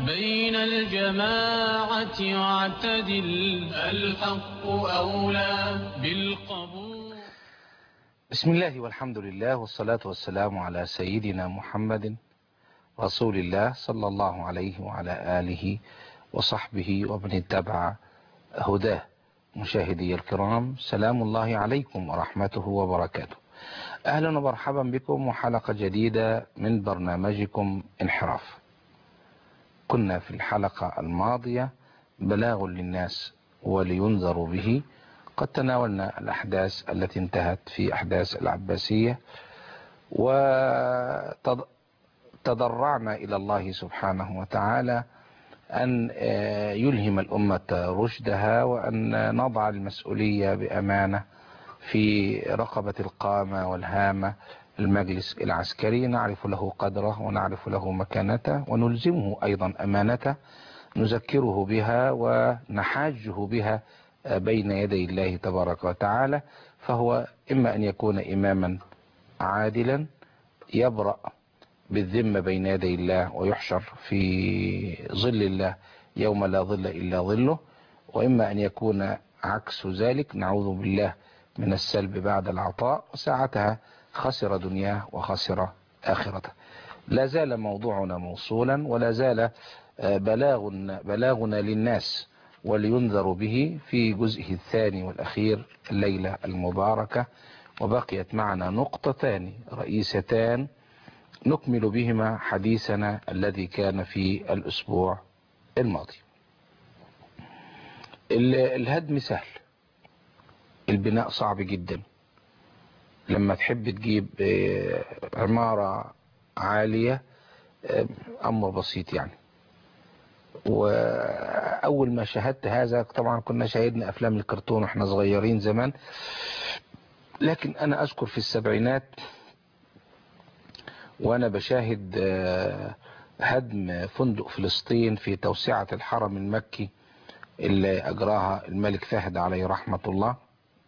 بين الجماعة واعتدل الحق أولى بالقبول بسم الله والحمد لله والصلاة والسلام على سيدنا محمد رسول الله صلى الله عليه وعلى آله وصحبه ومن اتبع هداه مشاهدي الكرام سلام الله عليكم ورحمته وبركاته أهلا ومرحبا بكم وحلقة جديدة من برنامجكم انحراف كنا في الحلقة الماضية بلاغ للناس ولينذروا به قد تناولنا الأحداث التي انتهت في أحداث العباسية وتضرعنا إلى الله سبحانه وتعالى أن يلهم الأمة رشدها وأن نضع المسؤولية بأمانة في رقبة القامة والهامة المجلس العسكري نعرف له قدره ونعرف له مكانته ونلزمه أيضا أمانته نذكره بها ونحاجه بها بين يدي الله تبارك وتعالى فهو إما أن يكون إماما عادلا يبرأ بالذمة بين يدي الله ويحشر في ظل الله يوم لا ظل إلا ظله وإما أن يكون عكس ذلك نعوذ بالله من السلب بعد العطاء وساعتها خسر دنياه وخسر آخرته لا زال موضوعنا موصولا ولا زال بلاغ بلاغنا للناس ولينذر به في جزئه الثاني والأخير الليلة المباركة وبقيت معنا نقطتان رئيستان نكمل بهما حديثنا الذي كان في الأسبوع الماضي الهدم سهل البناء صعب جدا لما تحب تجيب عمارة عالية أمر بسيط يعني وأول ما شاهدت هذا طبعا كنا شاهدنا أفلام الكرتون وإحنا صغيرين زمان لكن أنا أذكر في السبعينات وأنا بشاهد هدم فندق فلسطين في توسعة الحرم المكي اللي أجراها الملك فهد عليه رحمة الله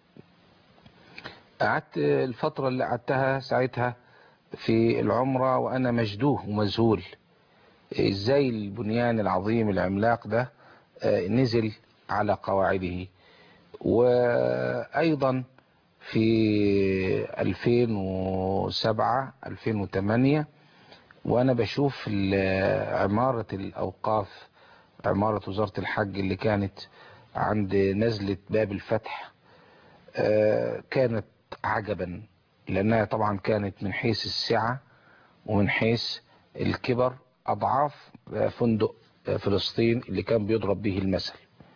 قعدت الفترة اللي قعدتها ساعتها في العمرة وأنا مجدوه ومذهول ازاي البنيان العظيم العملاق ده نزل على قواعده وأيضا في 2007 2008 وأنا بشوف عمارة الأوقاف عمارة وزارة الحج اللي كانت عند نزلة باب الفتح كانت عجبا لأنها طبعا كانت من حيث السعة ومن حيث الكبر أضعاف فندق فلسطين اللي كان بيضرب به المثل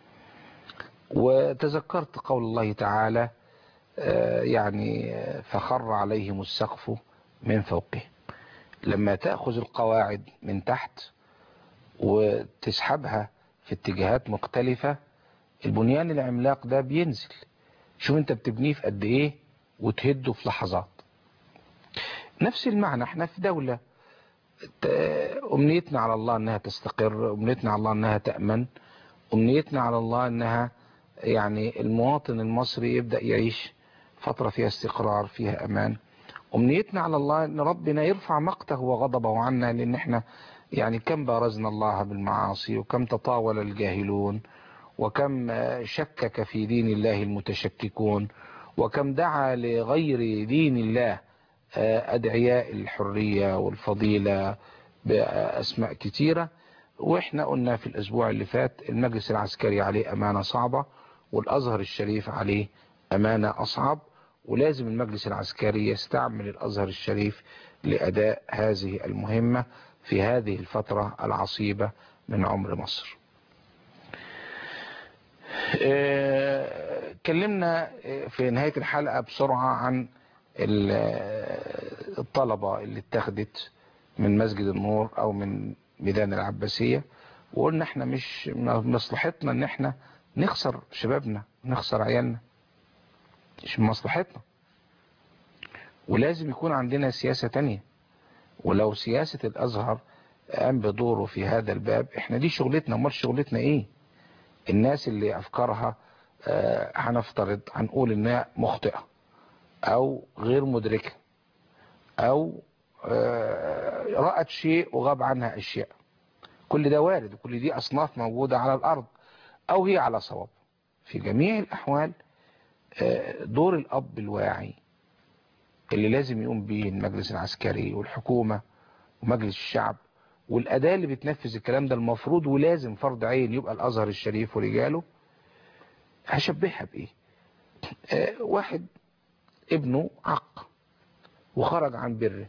وتذكرت قول الله تعالى يعني فخر عليهم السقف من فوقه لما تأخذ القواعد من تحت وتسحبها في اتجاهات مختلفة البنيان العملاق ده بينزل شوف انت بتبنيه في قد ايه وتهده في لحظات نفس المعنى احنا في دولة امنيتنا على الله انها تستقر امنيتنا على الله انها تأمن امنيتنا على الله انها يعني المواطن المصري يبدأ يعيش فترة فيها استقرار فيها امان امنيتنا على الله ان ربنا يرفع مقته وغضبه عنا لان احنا يعني كم بارزنا الله بالمعاصي وكم تطاول الجاهلون وكم شكك في دين الله المتشككون وكم دعا لغير دين الله أدعياء الحرية والفضيلة بأسماء كتيرة وإحنا قلنا في الأسبوع اللي فات المجلس العسكري عليه أمانة صعبة والأزهر الشريف عليه أمانة أصعب ولازم المجلس العسكري يستعمل الأزهر الشريف لأداء هذه المهمة في هذه الفترة العصيبة من عمر مصر اتكلمنا في نهاية الحلقة بسرعة عن الطلبة اللي اتخذت من مسجد النور او من ميدان العباسية وقلنا احنا مش مصلحتنا ان احنا نخسر شبابنا نخسر عيالنا مش من مصلحتنا ولازم يكون عندنا سياسة تانية ولو سياسة الازهر قام بدوره في هذا الباب احنا دي شغلتنا امال شغلتنا ايه الناس اللي افكارها آه هنفترض هنقول انها مخطئة او غير مدركة او آه رأت شيء وغاب عنها اشياء كل ده وارد وكل دي أصناف موجودة على الأرض أو هي على صواب في جميع الأحوال دور الأب الواعي اللي لازم يقوم به المجلس العسكري والحكومة ومجلس الشعب والأداة اللي بتنفذ الكلام ده المفروض ولازم فرض عين يبقى الأزهر الشريف ورجاله هشبهها بإيه آه واحد ابنه عق وخرج عن بره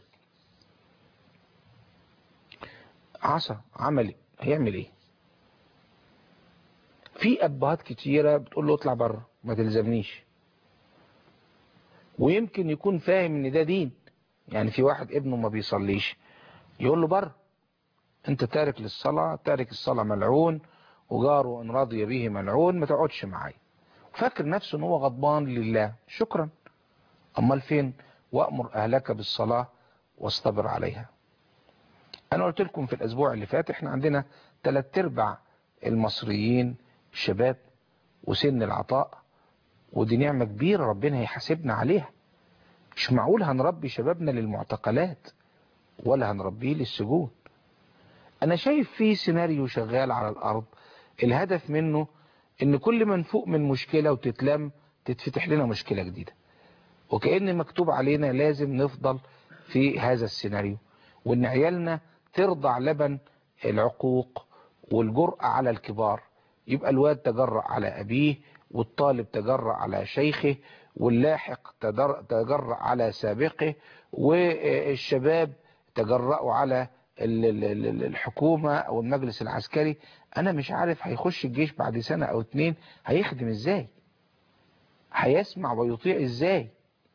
عصى عمل هيعمل ايه في ابهات كتيرة بتقول له اطلع بره ما تلزمنيش ويمكن يكون فاهم ان ده دين يعني في واحد ابنه ما بيصليش يقول له بره انت تارك للصلاة تارك الصلاة ملعون وجاره ان رضي به ملعون ما تقعدش معايا فاكر نفسه ان هو غضبان لله شكرا امال فين وامر اهلك بالصلاة واصطبر عليها انا قلت لكم في الاسبوع اللي فات احنا عندنا ثلاث ارباع المصريين شباب وسن العطاء ودي نعمة كبيرة ربنا هيحاسبنا عليها مش معقول هنربي شبابنا للمعتقلات ولا هنربيه للسجون انا شايف في سيناريو شغال على الارض الهدف منه ان كل ما نفوق من مشكلة وتتلم تتفتح لنا مشكلة جديدة وكأن مكتوب علينا لازم نفضل في هذا السيناريو وان عيالنا ترضع لبن العقوق والجرأة على الكبار يبقى الواد تجرأ على أبيه والطالب تجرأ على شيخه واللاحق تجرأ على سابقه والشباب تجرأوا على الحكومة أو المجلس العسكري أنا مش عارف هيخش الجيش بعد سنة أو اتنين هيخدم إزاي هيسمع ويطيع إزاي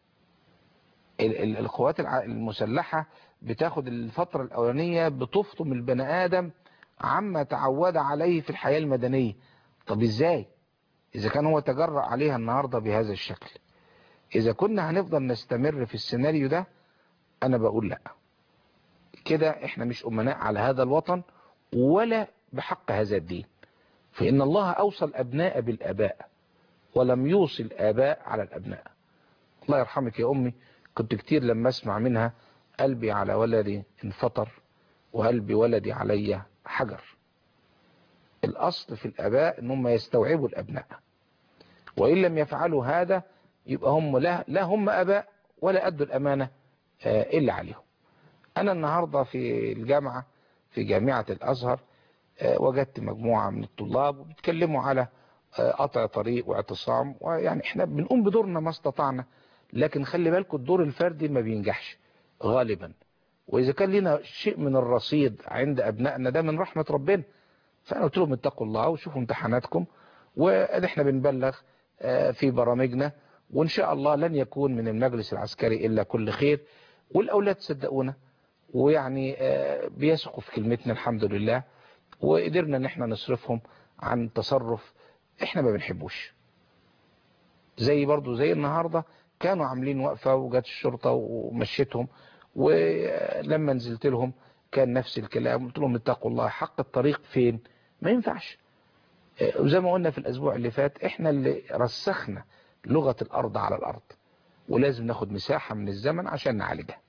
القوات المسلحة بتاخد الفترة الأولانية بتفطم البني آدم عما تعود عليه في الحياة المدنية طب إزاي إذا كان هو تجرأ عليها النهاردة بهذا الشكل إذا كنا هنفضل نستمر في السيناريو ده أنا بقول لأ كده إحنا مش أمناء على هذا الوطن ولا بحق هذا الدين فإن الله أوصى الأبناء بالآباء ولم يوصي الآباء على الأبناء الله يرحمك يا أمي كنت كتير لما أسمع منها قلبي على ولدي انفطر وقلبي ولدي علي حجر الأصل في الأباء أنهم يستوعبوا الأبناء وإن لم يفعلوا هذا يبقى هم لا, لا هم أباء ولا أدوا الأمانة إلا عليهم أنا النهاردة في الجامعة في جامعة الأزهر وجدت مجموعة من الطلاب وبيتكلموا على قطع طريق واعتصام ويعني احنا بنقوم بدورنا ما استطعنا لكن خلي بالكم الدور الفردي ما بينجحش غالبا وإذا كان لنا شيء من الرصيد عند أبنائنا ده من رحمة ربنا فأنا قلت لهم اتقوا الله وشوفوا امتحاناتكم وإحنا بنبلغ في برامجنا وإن شاء الله لن يكون من المجلس العسكري إلا كل خير والأولاد صدقونا ويعني بيثقوا في كلمتنا الحمد لله وقدرنا ان احنا نصرفهم عن تصرف احنا ما بنحبوش زي برضو زي النهاردة كانوا عاملين وقفة وجات الشرطة ومشيتهم ولما نزلت لهم كان نفس الكلام قلت لهم اتقوا الله حق الطريق فين ما ينفعش وزي ما قلنا في الاسبوع اللي فات احنا اللي رسخنا لغة الارض على الارض ولازم ناخد مساحة من الزمن عشان نعالجها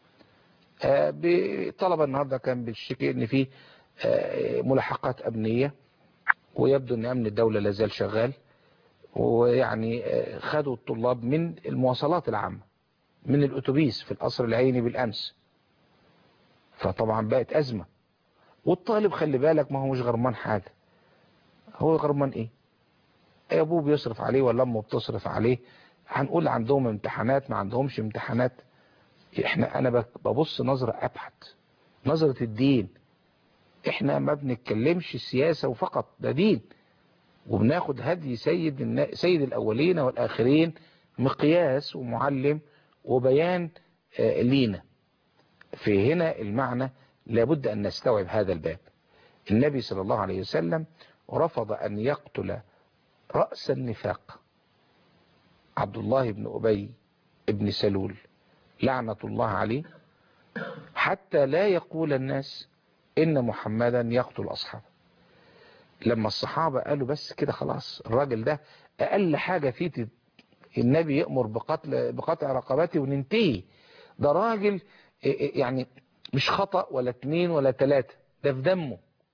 بطلبة النهاردة كان بيشتكي ان في ملاحقات امنية ويبدو ان امن الدولة لازال شغال ويعني خدوا الطلاب من المواصلات العامة من الاتوبيس في القصر العيني بالامس فطبعا بقت ازمة والطالب خلي بالك ما هو مش غرمان حاجة هو غرمان ايه ابوه بيصرف عليه ولا امه بتصرف عليه هنقول عندهم امتحانات ما عندهمش امتحانات احنا انا ببص نظرة ابحث نظرة الدين احنا ما بنتكلمش سياسة وفقط ده دين وبناخد هدي سيد النا... سيد الاولين والاخرين مقياس ومعلم وبيان آه لينا في هنا المعنى لابد ان نستوعب هذا الباب النبي صلى الله عليه وسلم رفض ان يقتل رأس النفاق عبد الله بن أبي ابن سلول لعنة الله عليه حتى لا يقول الناس إن محمدا يقتل أصحابه لما الصحابة قالوا بس كده خلاص الراجل ده أقل حاجة فيه النبي يأمر بقتل بقطع رقبته وننتهي ده راجل يعني مش خطأ ولا اتنين ولا تلاتة ده في دمه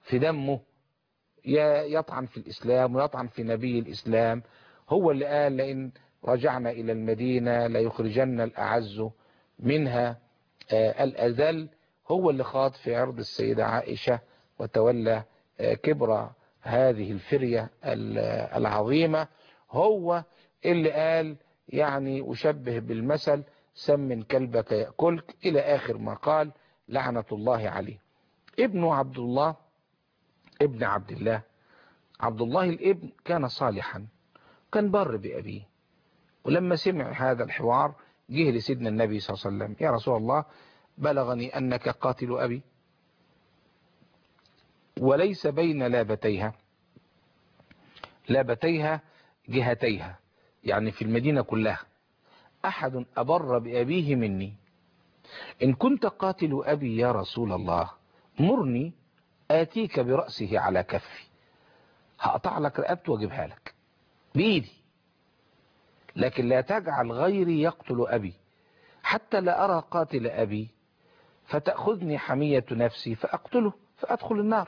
في دمه ي- يطعن في الإسلام ويطعن في نبي الإسلام هو اللي قال لئن رجعنا إلى المدينة ليخرجن الأعز منها آه، الأذل هو اللي خاض في عرض السيدة عائشة وتولى آه، كبر هذه الفرية ال- العظيمة هو اللي قال يعني أشبه بالمثل سمن كلبك يأكلك إلى آخر ما قال لعنة الله عليه ابنه عبد الله ابن عبد الله عبد الله الابن كان صالحا كان بر بأبيه ولما سمع هذا الحوار جه لسيدنا النبي صلى الله عليه وسلم يا رسول الله بلغني أنك قاتل أبي وليس بين لابتيها لابتيها جهتيها يعني في المدينة كلها أحد أبر بأبيه مني إن كنت قاتل أبي يا رسول الله مرني آتيك برأسه على كفي هقطع لك رقبته واجيبها لك بإيدي لكن لا تجعل غيري يقتل أبي حتى لا أرى قاتل أبي فتأخذني حمية نفسي فأقتله فأدخل النار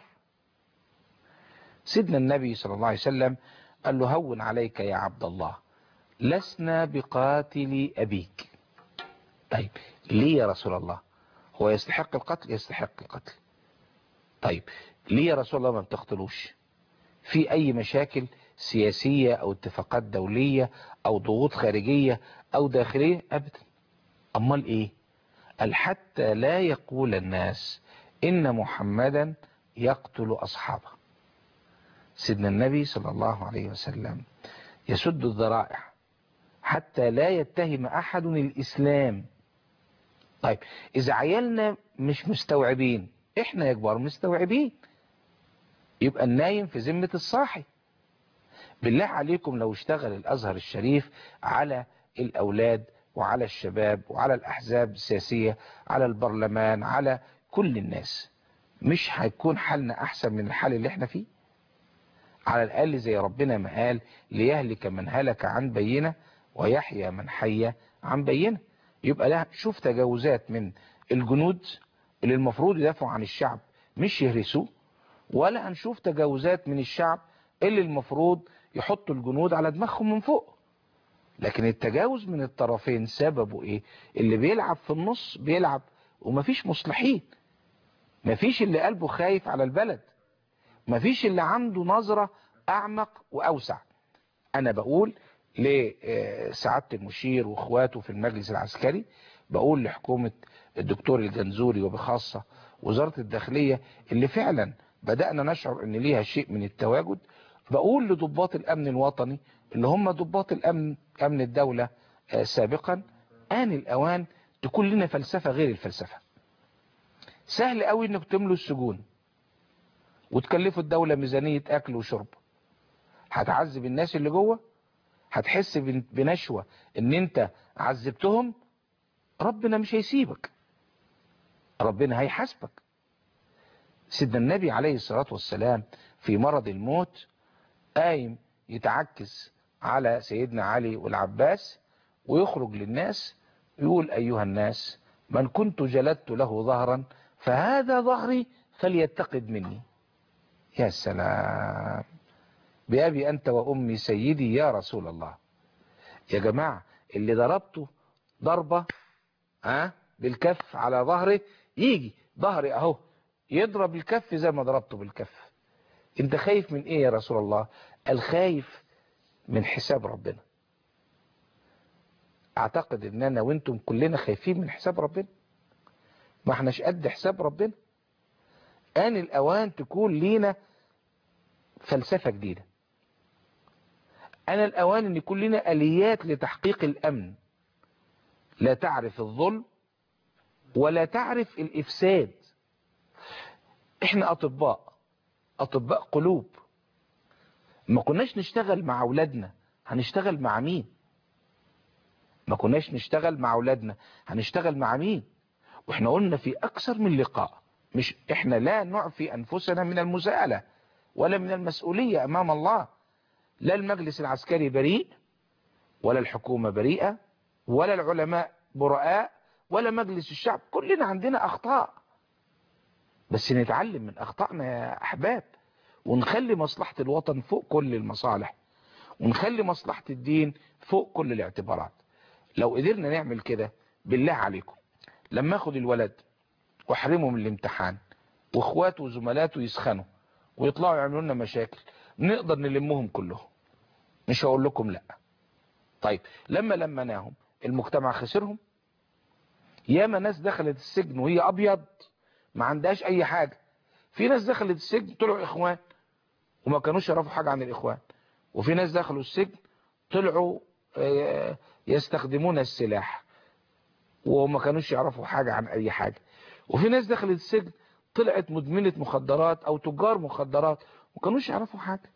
سيدنا النبي صلى الله عليه وسلم قال له هون عليك يا عبد الله لسنا بقاتل أبيك طيب ليه يا رسول الله هو يستحق القتل يستحق القتل طيب ليه يا رسول الله ما بتقتلوش في أي مشاكل سياسية أو اتفاقات دولية أو ضغوط خارجية أو داخلية أبدا أمال إيه قال حتى لا يقول الناس إن محمدا يقتل أصحابه سيدنا النبي صلى الله عليه وسلم يسد الذرائع حتى لا يتهم أحد الإسلام طيب إذا عيالنا مش مستوعبين إحنا يا كبار مستوعبين يبقى النايم في ذمة الصاحي بالله عليكم لو اشتغل الأزهر الشريف على الأولاد وعلى الشباب وعلى الأحزاب السياسية على البرلمان على كل الناس مش هيكون حالنا أحسن من الحال اللي احنا فيه على الأقل زي ربنا ما قال ليهلك من هلك عن بينة ويحيى من حي عن بينة يبقى لا شوف تجاوزات من الجنود اللي المفروض يدافعوا عن الشعب مش يهرسوه ولا هنشوف تجاوزات من الشعب اللي المفروض يحطوا الجنود على دماغهم من فوق لكن التجاوز من الطرفين سببه ايه اللي بيلعب في النص بيلعب ومفيش مصلحين مفيش اللي قلبه خايف على البلد مفيش اللي عنده نظرة اعمق واوسع انا بقول لسعادة المشير واخواته في المجلس العسكري بقول لحكومة الدكتور الجنزوري وبخاصة وزارة الداخلية اللي فعلا بدأنا نشعر ان ليها شيء من التواجد بقول لضباط الامن الوطني اللي هم ضباط الامن امن الدولة آه، سابقا آن الاوان تكون لنا فلسفة غير الفلسفة سهل قوي انك تملوا السجون وتكلفوا الدولة ميزانية اكل وشرب هتعذب الناس اللي جوه هتحس بن- بنشوة ان انت عذبتهم ربنا مش هيسيبك ربنا هيحاسبك سيدنا النبي عليه الصلاة والسلام في مرض الموت قايم يتعكس على سيدنا علي والعباس ويخرج للناس يقول أيها الناس من كنت جلدت له ظهرا فهذا ظهري فليتقد مني يا سلام بأبي أنت وأمي سيدي يا رسول الله يا جماعة اللي ضربته ضربة ها بالكف على ظهره يجي ظهري اهو يضرب الكف زي ما ضربته بالكف انت خايف من ايه يا رسول الله الخايف من حساب ربنا اعتقد ان انا وانتم كلنا خايفين من حساب ربنا ما احناش قد حساب ربنا ان الاوان تكون لينا فلسفة جديدة انا الاوان ان يكون لنا اليات لتحقيق الامن لا تعرف الظلم ولا تعرف الإفساد احنا أطباء أطباء قلوب ما كناش نشتغل مع أولادنا هنشتغل مع مين ما كناش نشتغل مع أولادنا هنشتغل مع مين واحنا قلنا في أكثر من لقاء مش احنا لا نعفي أنفسنا من المساءلة ولا من المسؤولية أمام الله لا المجلس العسكري بريء ولا الحكومة بريئة ولا العلماء براء ولا مجلس الشعب كلنا عندنا أخطاء بس نتعلم من اخطائنا يا احباب ونخلي مصلحة الوطن فوق كل المصالح ونخلي مصلحة الدين فوق كل الاعتبارات لو قدرنا نعمل كده بالله عليكم لما اخد الولد واحرمه من الامتحان واخواته وزملاته يسخنوا ويطلعوا يعملوا لنا مشاكل نقدر نلمهم كلهم مش هقول لكم لا طيب لما لمناهم المجتمع خسرهم ياما ناس دخلت السجن وهي ابيض ما عندهاش اي حاجة في ناس دخلت السجن طلعوا اخوان وما كانوش يعرفوا حاجة عن الاخوان وفي ناس دخلوا السجن طلعوا يستخدمون السلاح وما كانوش يعرفوا حاجة عن اي حاجة وفي ناس دخلت السجن طلعت مدمنة مخدرات او تجار مخدرات وما كانوش يعرفوا حاجة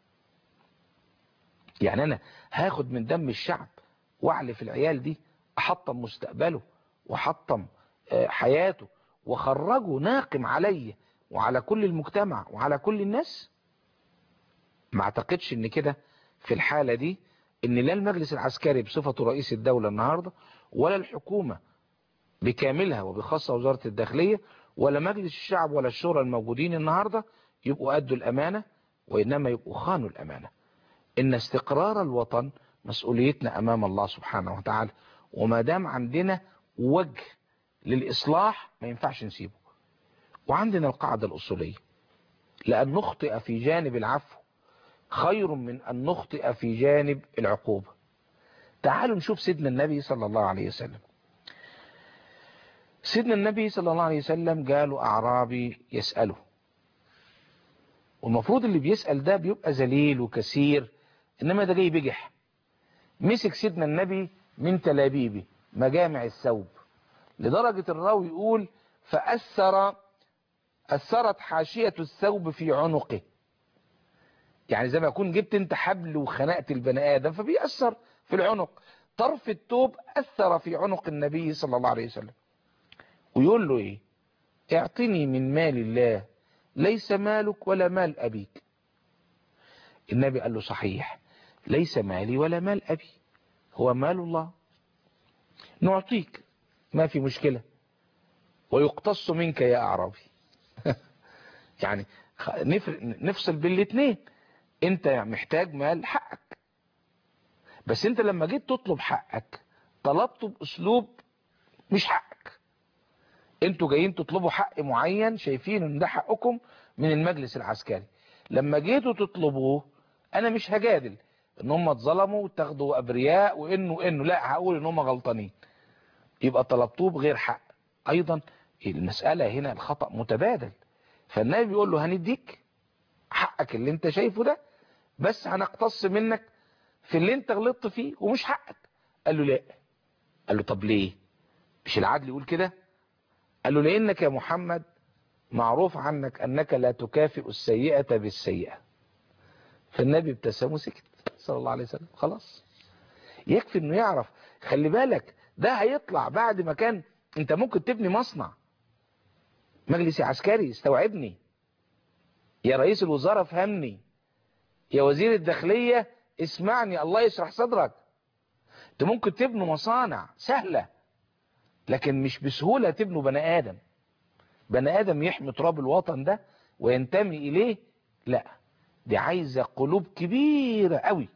يعني انا هاخد من دم الشعب واعلف العيال دي احطم مستقبله واحطم حياته وخرجه ناقم علي وعلى كل المجتمع وعلى كل الناس ما اعتقدش ان كده في الحالة دي ان لا المجلس العسكري بصفته رئيس الدولة النهاردة ولا الحكومة بكاملها وبخاصة وزارة الداخلية ولا مجلس الشعب ولا الشورى الموجودين النهاردة يبقوا أدوا الأمانة وإنما يبقوا خانوا الأمانة إن استقرار الوطن مسؤوليتنا أمام الله سبحانه وتعالى وما دام عندنا وجه للإصلاح ما ينفعش نسيبه وعندنا القاعدة الأصولية لأن نخطئ في جانب العفو خير من أن نخطئ في جانب العقوبة تعالوا نشوف سيدنا النبي صلى الله عليه وسلم سيدنا النبي صلى الله عليه وسلم قالوا أعرابي يسأله والمفروض اللي بيسأل ده بيبقى ذليل وكثير إنما ده جاي بجح مسك سيدنا النبي من تلابيبه مجامع الثوب لدرجة الراوي يقول فأثر أثرت حاشية الثوب في عنقه يعني زي ما يكون جبت انت حبل وخنقت البني آدم فبيأثر في العنق طرف التوب أثر في عنق النبي صلى الله عليه وسلم ويقول له ايه اعطني من مال الله ليس مالك ولا مال أبيك النبي قال له صحيح ليس مالي ولا مال أبي هو مال الله نعطيك ما في مشكلة ويقتص منك يا أعرابي يعني نفصل بالاثنين انت محتاج مال حقك بس انت لما جيت تطلب حقك طلبته باسلوب مش حقك انتوا جايين تطلبوا حق معين شايفين ان ده حقكم من المجلس العسكري لما جيتوا تطلبوه انا مش هجادل ان هم اتظلموا وتاخدوا ابرياء وانه انه لا هقول ان هم غلطانين يبقى طلبتوه بغير حق ايضا المسألة هنا الخطأ متبادل فالنبي بيقول له هنديك حقك اللي انت شايفه ده بس هنقتص منك في اللي انت غلطت فيه ومش حقك قال له لا قال له طب ليه مش العدل يقول كده قال له لانك يا محمد معروف عنك انك لا تكافئ السيئة بالسيئة فالنبي ابتسم وسكت صلى الله عليه وسلم خلاص يكفي انه يعرف خلي بالك ده هيطلع بعد ما كان انت ممكن تبني مصنع مجلسي عسكري استوعبني يا رئيس الوزراء فهمني يا وزير الداخلية اسمعني الله يشرح صدرك انت ممكن تبنوا مصانع سهلة لكن مش بسهولة تبنوا بني آدم بني آدم يحمي تراب الوطن ده وينتمي إليه لا دي عايزة قلوب كبيرة قوي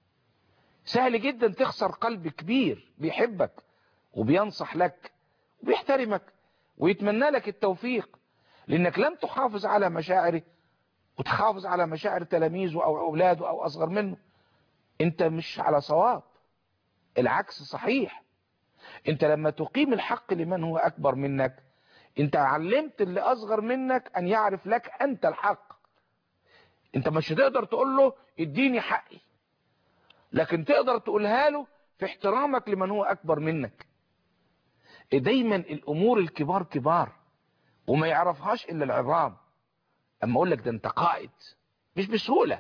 سهل جدا تخسر قلب كبير بيحبك وبينصح لك وبيحترمك ويتمنى لك التوفيق لانك لم تحافظ على مشاعره وتحافظ على مشاعر تلاميذه او اولاده او اصغر منه انت مش على صواب العكس صحيح انت لما تقيم الحق لمن هو اكبر منك انت علمت اللي اصغر منك ان يعرف لك انت الحق انت مش هتقدر تقول له اديني حقي لكن تقدر تقولها له في احترامك لمن هو اكبر منك دايما الامور الكبار كبار وما يعرفهاش الا العظام اما اقول لك ده انت قائد مش بسهولة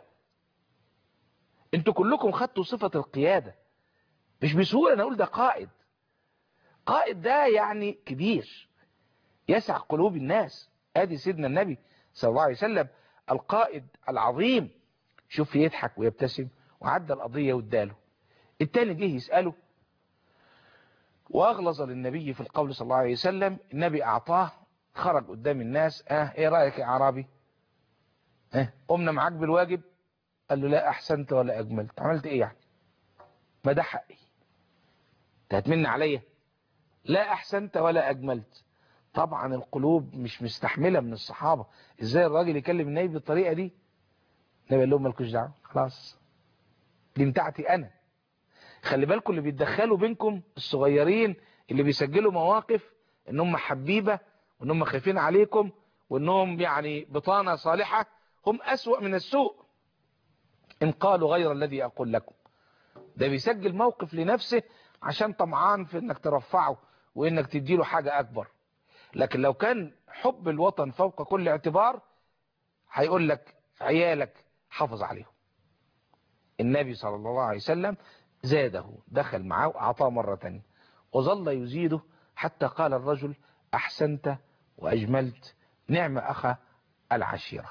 انتوا كلكم خدتوا صفة القيادة مش بسهولة انا اقول ده قائد قائد ده يعني كبير يسع قلوب الناس ادي سيدنا النبي صلى الله عليه وسلم القائد العظيم شوف يضحك ويبتسم وعدى القضية واداله التاني جه يسأله واغلظ للنبي في القول صلى الله عليه وسلم النبي اعطاه خرج قدام الناس اه ايه رايك يا اعرابي اه قمنا معاك بالواجب قال له لا احسنت ولا اجملت عملت ايه يعني ما ده حقي انت هتمن عليا لا احسنت ولا اجملت طبعا القلوب مش مستحمله من الصحابه ازاي الراجل يكلم النبي بالطريقه دي النبي قال لهم مالكوش دعوه خلاص دي بتاعتي انا خلي بالكم اللي بيتدخلوا بينكم الصغيرين اللي بيسجلوا مواقف انهم حبيبه وانهم خايفين عليكم وانهم يعني بطانه صالحه هم اسوأ من السوء ان قالوا غير الذي اقول لكم ده بيسجل موقف لنفسه عشان طمعان في انك ترفعه وانك تديله حاجة اكبر لكن لو كان حب الوطن فوق كل اعتبار هيقول لك عيالك حافظ عليهم النبي صلى الله عليه وسلم زاده دخل معه واعطاه مرة تانية وظل يزيده حتى قال الرجل احسنت واجملت نعم اخا العشيرة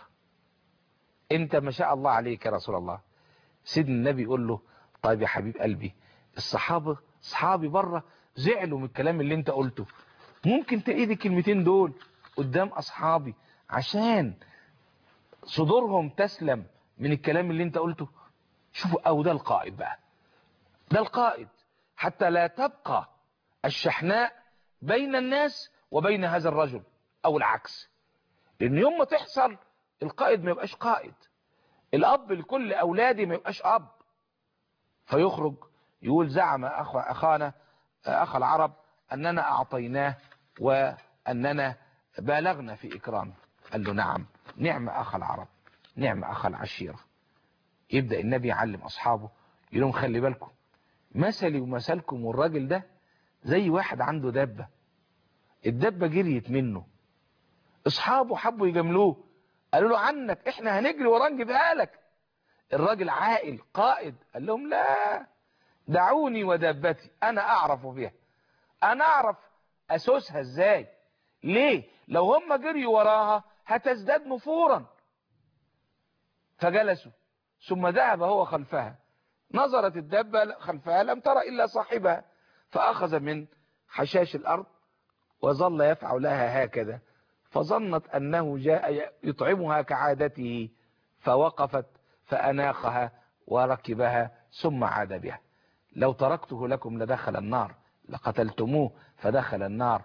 انت ما شاء الله عليك يا رسول الله سيدنا النبي يقول له طيب يا حبيب قلبي الصحابة صحابي بره زعلوا من الكلام اللي انت قلته ممكن تعيد الكلمتين دول قدام اصحابي عشان صدورهم تسلم من الكلام اللي انت قلته شوفوا او ده القائد بقى ده القائد حتى لا تبقى الشحناء بين الناس وبين هذا الرجل او العكس لان يوم ما تحصل القائد ما يبقاش قائد الاب لكل اولادي ما يبقاش اب فيخرج يقول زعم أخ أخانا أخ العرب أننا أعطيناه وأننا بالغنا في إكرامه قال له نعم نعم أخ العرب نعم أخ العشيرة يبدأ النبي يعلم أصحابه يقول لهم خلي بالكم مثلي ومثلكم والراجل ده زي واحد عنده دبة الدبة جريت منه أصحابه حبوا يجاملوه قالوا له عنك احنا هنجري ورا نجيبها لك الراجل عاقل قائد قال لهم لا دعوني ودابتي انا اعرف بها انا اعرف اسوسها ازاي ليه لو هم جريوا وراها هتزداد نفورا فجلسوا ثم ذهب هو خلفها نظرت الدابة خلفها لم ترى إلا صاحبها فأخذ من حشاش الأرض وظل يفعل لها هكذا فظنت أنه جاء يطعمها كعادته فوقفت فأناقها وركبها ثم عاد بها لو تركته لكم لدخل النار لقتلتموه فدخل النار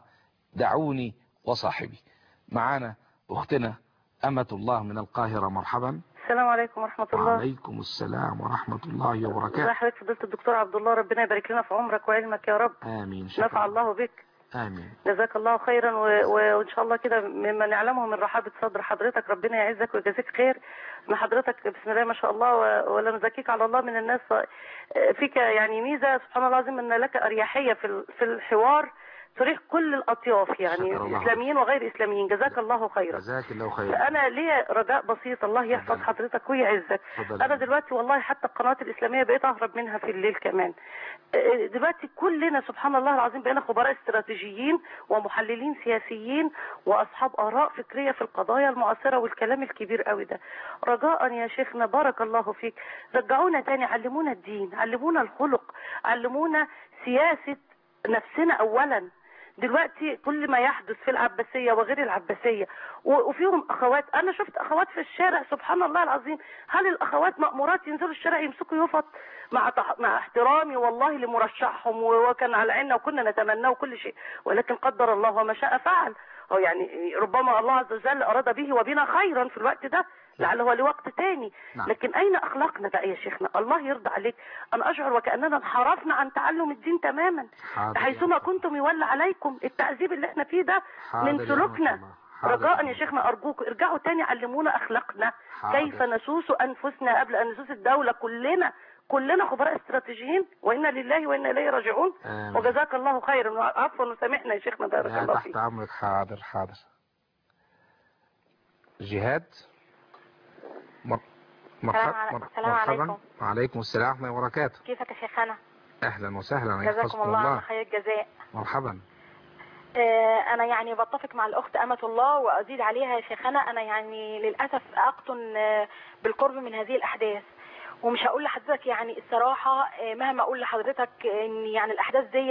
دعوني وصاحبي معانا أختنا أمة الله من القاهرة مرحبا السلام عليكم ورحمة الله وعليكم السلام ورحمة الله ازي وبركاته حضرتك فضيلة الدكتور عبد الله ربنا يبارك لنا في عمرك وعلمك يا رب آمين نفع شكرا الله بك آمين جزاك الله خيرا و... و... وان شاء الله كده مما نعلمه من رحابة صدر حضرتك ربنا يعزك ويجازيك خير ان حضرتك بسم الله ما شاء الله و... ولا نزكيك على الله من الناس فيك يعني ميزة سبحان الله العظيم ان لك اريحية في ال... في الحوار تريح كل الاطياف يعني شكر الله. اسلاميين وغير اسلاميين جزاك الله خيرا جزاك الله خيرا انا ليا رجاء بسيط الله يحفظ اتفضل. حضرتك ويعزك اتفضل. انا دلوقتي والله حتى القنوات الاسلاميه بقيت اهرب منها في الليل كمان آه، دلوقتي كلنا سبحان الله العظيم بقينا خبراء استراتيجيين ومحللين سياسيين واصحاب اراء فكريه في القضايا المعاصره والكلام الكبير قوي ده رجاء يا شيخنا بارك الله فيك رجعونا تاني علمونا الدين علمونا الخلق علمونا سياسه نفسنا اولا دلوقتي كل ما يحدث في العباسية وغير العباسية و- وفيهم أخوات أنا شفت أخوات في الشارع سبحان الله العظيم هل الأخوات مأمورات ينزلوا الشارع يمسكوا يفط مع تح... مع احترامي والله لمرشحهم و- وكان على عيننا وكنا نتمناه كل شيء ولكن قدر الله وما شاء فعل هو يعني ربما الله عز وجل أراد به وبنا خيرا في الوقت ده لعله هو لوقت تاني نعم. لكن أين أخلاقنا بقى يا شيخنا الله يرضى عليك أنا أشعر وكأننا انحرفنا عن تعلم الدين تماما حاضر يا حيثما أمة كنتم يولى عليكم التعذيب اللي احنا فيه ده حاضر من يا سلوكنا أمة الله. حاضر رجاء يا يا شيخنا ارجوكم ارجعوا تاني علمونا اخلاقنا حاضر. كيف نسوس انفسنا قبل ان نسوس الدوله كلنا كلنا خبراء استراتيجيين وانا لله وانا اليه راجعون آمين. وجزاك الله خيرا عفوا وسامحنا يا شيخنا بارك لا الله تحت فيك أمرك حاضر حاضر جهاد مر... مرحب... علي- مر... السلام مرحبا عليكم. وعليكم السلام ورحمة الله وبركاته كيفك يا شيخنا أهلا وسهلا جزاكم يحفظكم الله عنا الله خير الجزاء مرحبا آه، انا يعني بتفق مع الاخت امة الله وازيد عليها يا شيخنا انا يعني للاسف اقطن آه، بالقرب من هذه الاحداث ومش هقول لحضرتك يعني الصراحة آه، مهما اقول لحضرتك ان يعني الاحداث ديت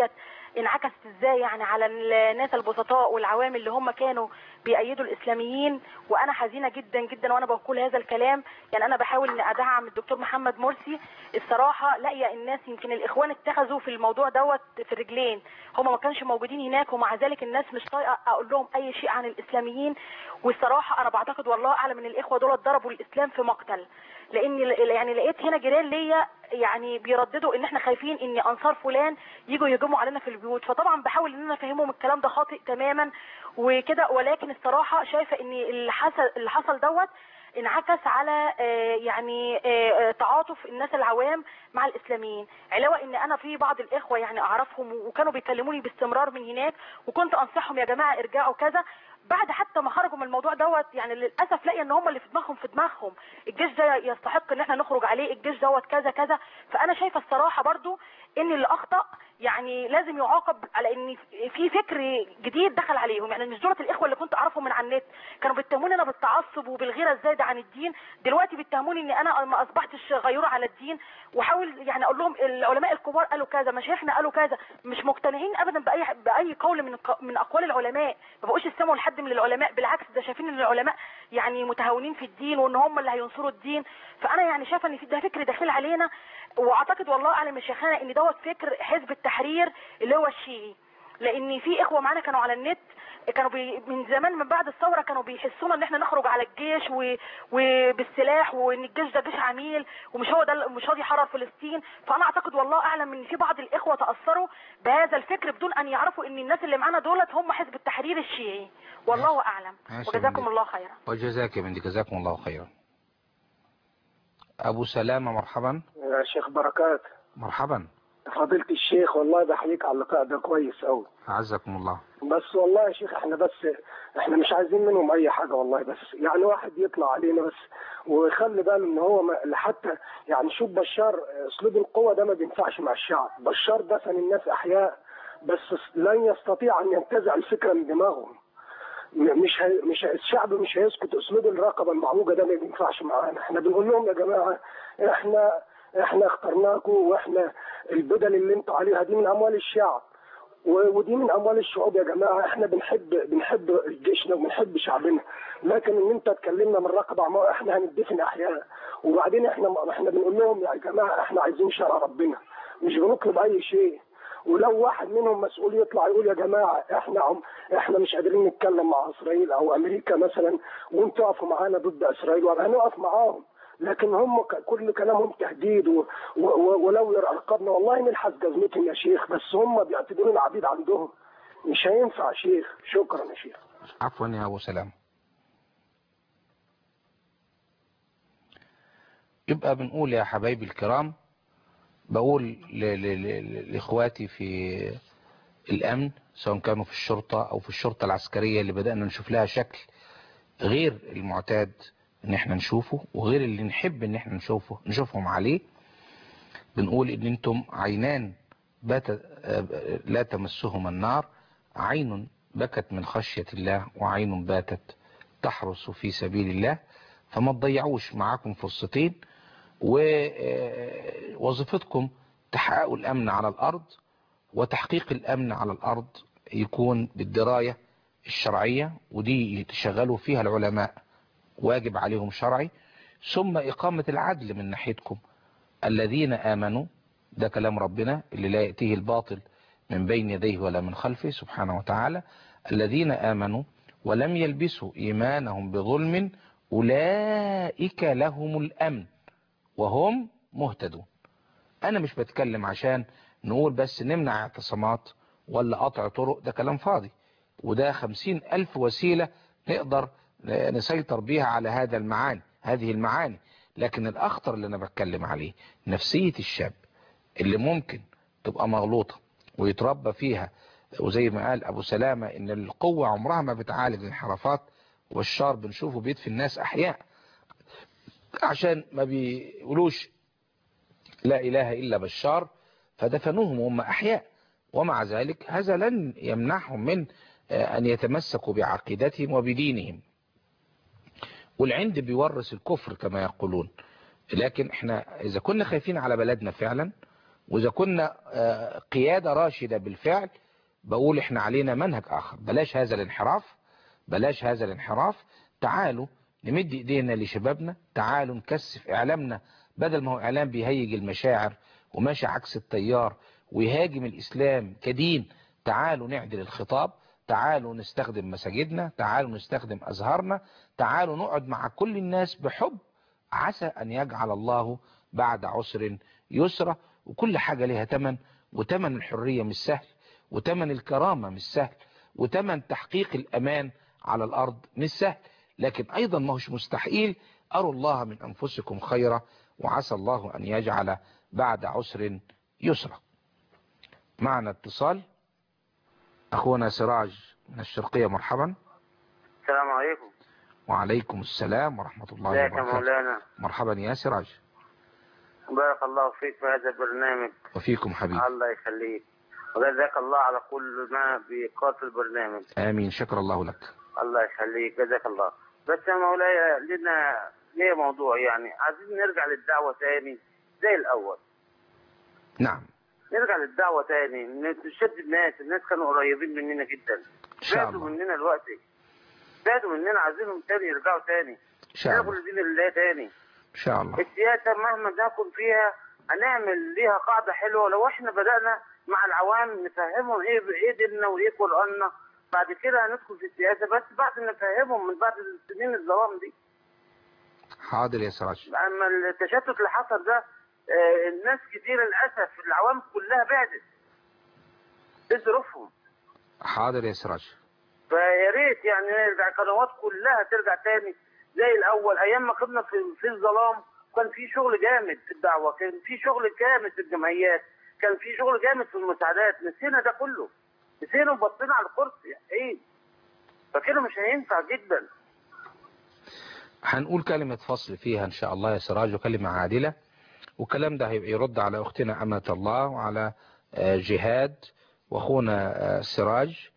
انعكست ازاي يعني على الناس البسطاء والعوام اللي هم كانوا بيأيدوا الاسلاميين وانا حزينه جدا جدا وانا بقول هذا الكلام يعني انا بحاول ان ادعم الدكتور محمد مرسي الصراحه لاقيه الناس يمكن الاخوان اتخذوا في الموضوع دوت في الرجلين هم ما كانش موجودين هناك ومع ذلك الناس مش طايقه اقول لهم اي شيء عن الاسلاميين والصراحه انا بعتقد والله اعلم ان الاخوه دول ضربوا الاسلام في مقتل لاني يعني لقيت هنا جيران ليا يعني بيرددوا ان احنا خايفين ان انصار فلان يجوا يهجموا علينا في البيوت فطبعا بحاول ان انا افهمهم الكلام ده خاطئ تماما وكده ولكن الصراحه شايفه ان اللي حصل اللي حصل دوت انعكس على آه، يعني آه، آه، تعاطف الناس العوام مع الاسلاميين علاوه ان انا في بعض الاخوه يعني اعرفهم وكانوا بيكلموني باستمرار من هناك وكنت انصحهم يا جماعه ارجعوا كذا بعد حتى ما خرجوا من الموضوع دوت يعني للاسف لاقي ان هم اللي في دماغهم في دماغهم الجيش ده يستحق ان احنا نخرج عليه الجيش دوت كذا كذا فانا شايفه الصراحه برضو ان اللي اخطا يعني لازم يعاقب على ان في فكر جديد دخل عليهم يعني مش دولت الاخوه اللي كنت اعرفهم من على النت كانوا بيتهموني انا بالتعصب وبالغيره الزايده عن الدين دلوقتي بيتهموني ان انا ما اصبحتش غيوره على الدين واحاول يعني اقول لهم العلماء الكبار قالوا كذا مشايخنا قالوا كذا مش مقتنعين ابدا باي باي قول من من اقوال العلماء ما بقوش يستمعوا لحد من العلماء بالعكس ده شايفين ان العلماء يعني متهاونين في الدين وان هم اللي هينصروا الدين فانا يعني شايفه ان في ده فكر داخل علينا واعتقد والله اعلم يا شيخنا ان دوت فكر حزب التحرير اللي هو الشيعي لان في اخوه معانا كانوا على النت كانوا بي من زمان من بعد الثوره كانوا بيحسونا ان احنا نخرج على الجيش و... وبالسلاح وان الجيش ده جيش عميل ومش هو ده مش راضي يحرر فلسطين فانا اعتقد والله اعلم ان في بعض الاخوه تاثروا بهذا الفكر بدون ان يعرفوا ان الناس اللي معانا دولت هم حزب التحرير الشيعي والله اعلم ماشي وجزاكم من- الله خيرا وجزاك يا بنتي جزاكم الله خيرا أبو سلامة مرحبا يا شيخ بركات مرحبا فضيلة الشيخ والله بحييك على اللقاء ده كويس أوي أعزكم الله بس والله يا شيخ احنا بس احنا مش عايزين منهم أي حاجة والله بس يعني واحد يطلع علينا بس ويخلي باله إن هو ما حتى يعني شوف بشار أسلوب القوة ده ما بينفعش مع الشعب بشار دفن الناس أحياء بس لن يستطيع أن ينتزع الفكرة من دماغهم م- مش هي مش هي الشعب مش هيسكت اسلوب الرقبه المعوجه ده ما بينفعش معانا احنا بنقول لهم يا جماعه احنا احنا اخترناكم واحنا البدل اللي انتوا عليها دي من اموال الشعب و- ودي من اموال الشعوب يا جماعه احنا بنحب بنحب جيشنا وبنحب شعبنا لكن ان انت تكلمنا من رقبه عمار احنا هندفن احياء وبعدين احنا احنا بنقول لهم يا جماعه احنا عايزين شرع ربنا مش بنطلب اي شيء ولو واحد منهم مسؤول يطلع يقول يا جماعه احنا عم احنا مش قادرين نتكلم مع اسرائيل او امريكا مثلا وانتوا تقفوا معانا ضد اسرائيل وهنقف معاهم لكن هم ك- كل كلامهم تهديد و... و... و... ولو رقبنا والله نلحس جزمتهم يا شيخ بس هم بيعتبرونا عبيد عندهم مش هينفع يا شيخ شكرا يا شيخ عفوا يا أبو سلامة يبقى بنقول يا حبايبي الكرام بقول ل- ل- ل- لإخواتي في الأمن سواء كانوا في الشرطة أو في الشرطة العسكرية اللي بدأنا نشوف لها شكل غير المعتاد ان احنا نشوفه وغير اللي نحب ان احنا نشوفه نشوفهم عليه بنقول ان انتم عينان بات لا تمسهما النار عين بكت من خشية الله وعين باتت تحرس في سبيل الله فما تضيعوش معاكم فرصتين ووظيفتكم تحققوا الامن على الارض وتحقيق الامن على الارض يكون بالدراية الشرعية ودي يتشغلوا فيها العلماء واجب عليهم شرعي ثم إقامة العدل من ناحيتكم الذين آمنوا ده كلام ربنا اللي لا يأتيه الباطل من بين يديه ولا من خلفه سبحانه وتعالى الذين آمنوا ولم يلبسوا إيمانهم بظلم أولئك لهم الأمن وهم مهتدون أنا مش بتكلم عشان نقول بس نمنع اعتصامات ولا قطع طرق ده كلام فاضي وده خمسين ألف وسيلة نقدر نسيطر بيها على هذا المعاني هذه المعاني لكن الأخطر اللي أنا بتكلم عليه نفسية الشاب اللي ممكن تبقى مغلوطة ويتربى فيها وزي ما قال أبو سلامة إن القوة عمرها ما بتعالج الانحرافات والشر بنشوفه بيدفي الناس أحياء عشان ما بيقولوش لا إله إلا بشار فدفنوهم وهم أحياء ومع ذلك هذا لن يمنعهم من أن يتمسكوا بعقيدتهم وبدينهم والعند بيورث الكفر كما يقولون لكن احنا إذا كنا خايفين على بلدنا فعلا واذا كنا آه، قيادة راشدة بالفعل بقول احنا علينا منهج اخر بلاش هذا الانحراف بلاش هذا الانحراف تعالوا نمد ايدينا لشبابنا تعالوا نكثف اعلامنا بدل ما هو اعلام بيهيج المشاعر وماشي عكس التيار ويهاجم الاسلام كدين تعالوا نعدل الخطاب تعالوا نستخدم مساجدنا تعالوا نستخدم ازهارنا تعالوا نقعد مع كل الناس بحب عسى ان يجعل الله بعد عسر يسرا وكل حاجة لها تمن وتمن الحرية مش سهل وتمن الكرامة مش سهل وتمن تحقيق الأمان على الأرض مش سهل لكن أيضا ما هوش مستحيل أروا الله من أنفسكم خيرا وعسى الله أن يجعل بعد عسر يسرا معنا اتصال أخونا سراج من الشرقية مرحبا السلام عليكم وعليكم السلام ورحمة الله ازيك يا وبركاته مولانا مرحبا يا سراج بارك الله فيك في هذا البرنامج وفيكم حبيبي الله يخليك وجزاك الله على كل ما بيقاط البرنامج آمين شكر الله لك الله يخليك جزاك الله بس يا مولاي لنا ليه موضوع يعني عايزين نرجع للدعوة تاني زي الأول نعم نرجع للدعوة تاني نشد الناس الناس كانوا قريبين مننا جدا إن شاء بعدوا الله مننا دلوقتي بعدوا مننا عايزينهم تاني يرجعوا تاني إن شاء الله ياخدوا دين الله تاني إن شاء الله السياسة مهما نكن فيها هنعمل ليها قاعدة حلوة لو احنا بدأنا مع العوام نفهمهم ايه ايه ديننا وايه قرآننا بعد كده هندخل في السياسة بس بعد ما نفهمهم من بعد السنين الظلام دي حاضر يا سراج اما التشتت اللي حصل ده آه، الناس كتير للأسف العوام كلها بعدت ايه ظروفهم حاضر يا سراج فيا ريت يعني نرجع القنوات كلها ترجع تاني زي الاول ايام ما كنا في في الظلام كان في شغل جامد في الدعوه كان في شغل جامد في الجمعيات كان في شغل جامد في المساعدات نسينا ده كله نسينا وبصينا على الكرسي ايه فكده مش هينفع جدا هنقول كلمة فصل فيها إن شاء الله يا سراج وكلمة عادلة والكلام ده هيبقى يرد على أختنا أمة الله وعلى آه، جهاد وأخونا آه، سراج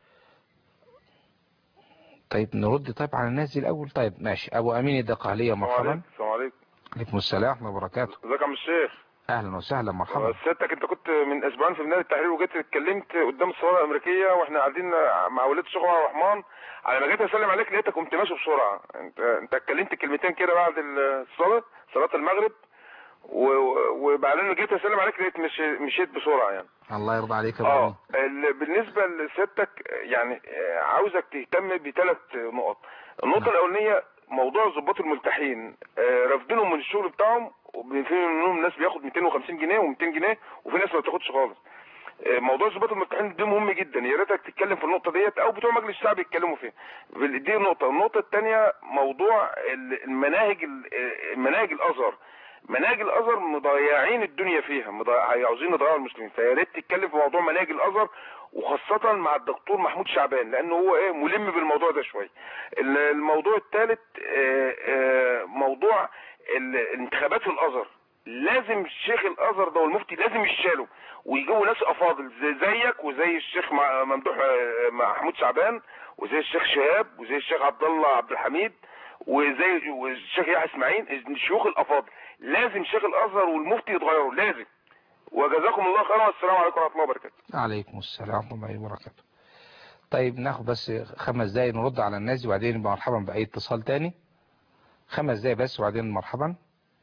طيب نرد طيب على الناس دي الأول طيب ماشي أبو أمين الدقهلية مرحبا السلام عليكم عليكم السلام ورحمة الله وبركاته ازيك يا عم الشيخ أهلا وسهلا مرحبا سيادتك انت كنت من اسبوعين في ميدان التحرير وجيت اتكلمت قدام السفاره الامريكيه واحنا قاعدين مع ولاد الشيخ عبد الرحمن على ما جيت اسلم عليك لقيتك قمت ماشي بسرعه انت انت اتكلمت كلمتين كده بعد الصلاه صلاه المغرب و- و- وبعدين جيت اسلم عليك لقيت مش مشيت بسرعه يعني الله يرضى عليك يا أبو اه أمين ال- بالنسبه لسيادتك يعني آه، عاوزك تهتم بثلاث نقط النقطه نعم. الاولانيه موضوع ضباط الملتحين آه، رافضينهم من الشغل بتاعهم وفي منهم ناس بياخد 250 جنيه و200 جنيه وفي ناس ما بتاخدش خالص آه، موضوع ضباط الملتحين ده مهم جدا يا ريتك تتكلم في النقطه ديت او بتوع مجلس الشعب يتكلموا فيها بال- دي نقطه النقطه الثانيه موضوع ال- المناهج ال- آه، مناهج الازهر مناهج الازهر مضيعين الدنيا فيها مضيع... عاوزين يضيعوا المسلمين فيا ريت تتكلم في موضوع مناهج الازهر وخاصة مع الدكتور محمود شعبان لانه هو ايه ملم بالموضوع ده شوية ال- الموضوع الثالث موضوع ال- انتخابات الازهر لازم الشيخ الازهر ده والمفتي لازم يشالوا ويجيبوا ناس افاضل زي زيك وزي الشيخ مع- ممدوح آه، محمود شعبان وزي الشيخ شهاب وزي الشيخ عبد الله عبد الحميد وزي والشيخ يحيى اسماعيل الشيوخ الافاضل لازم شيخ الازهر والمفتي يتغيروا لازم وجزاكم الله خيرا والسلام عليكم ورحمه الله وبركاته عليكم السلام ورحمة الله وبركاته طيب ناخد بس خمس دقايق نرد على الناس دي وبعدين يبقى مرحبا بأي اتصال تاني خمس دقايق بس وبعدين مرحبا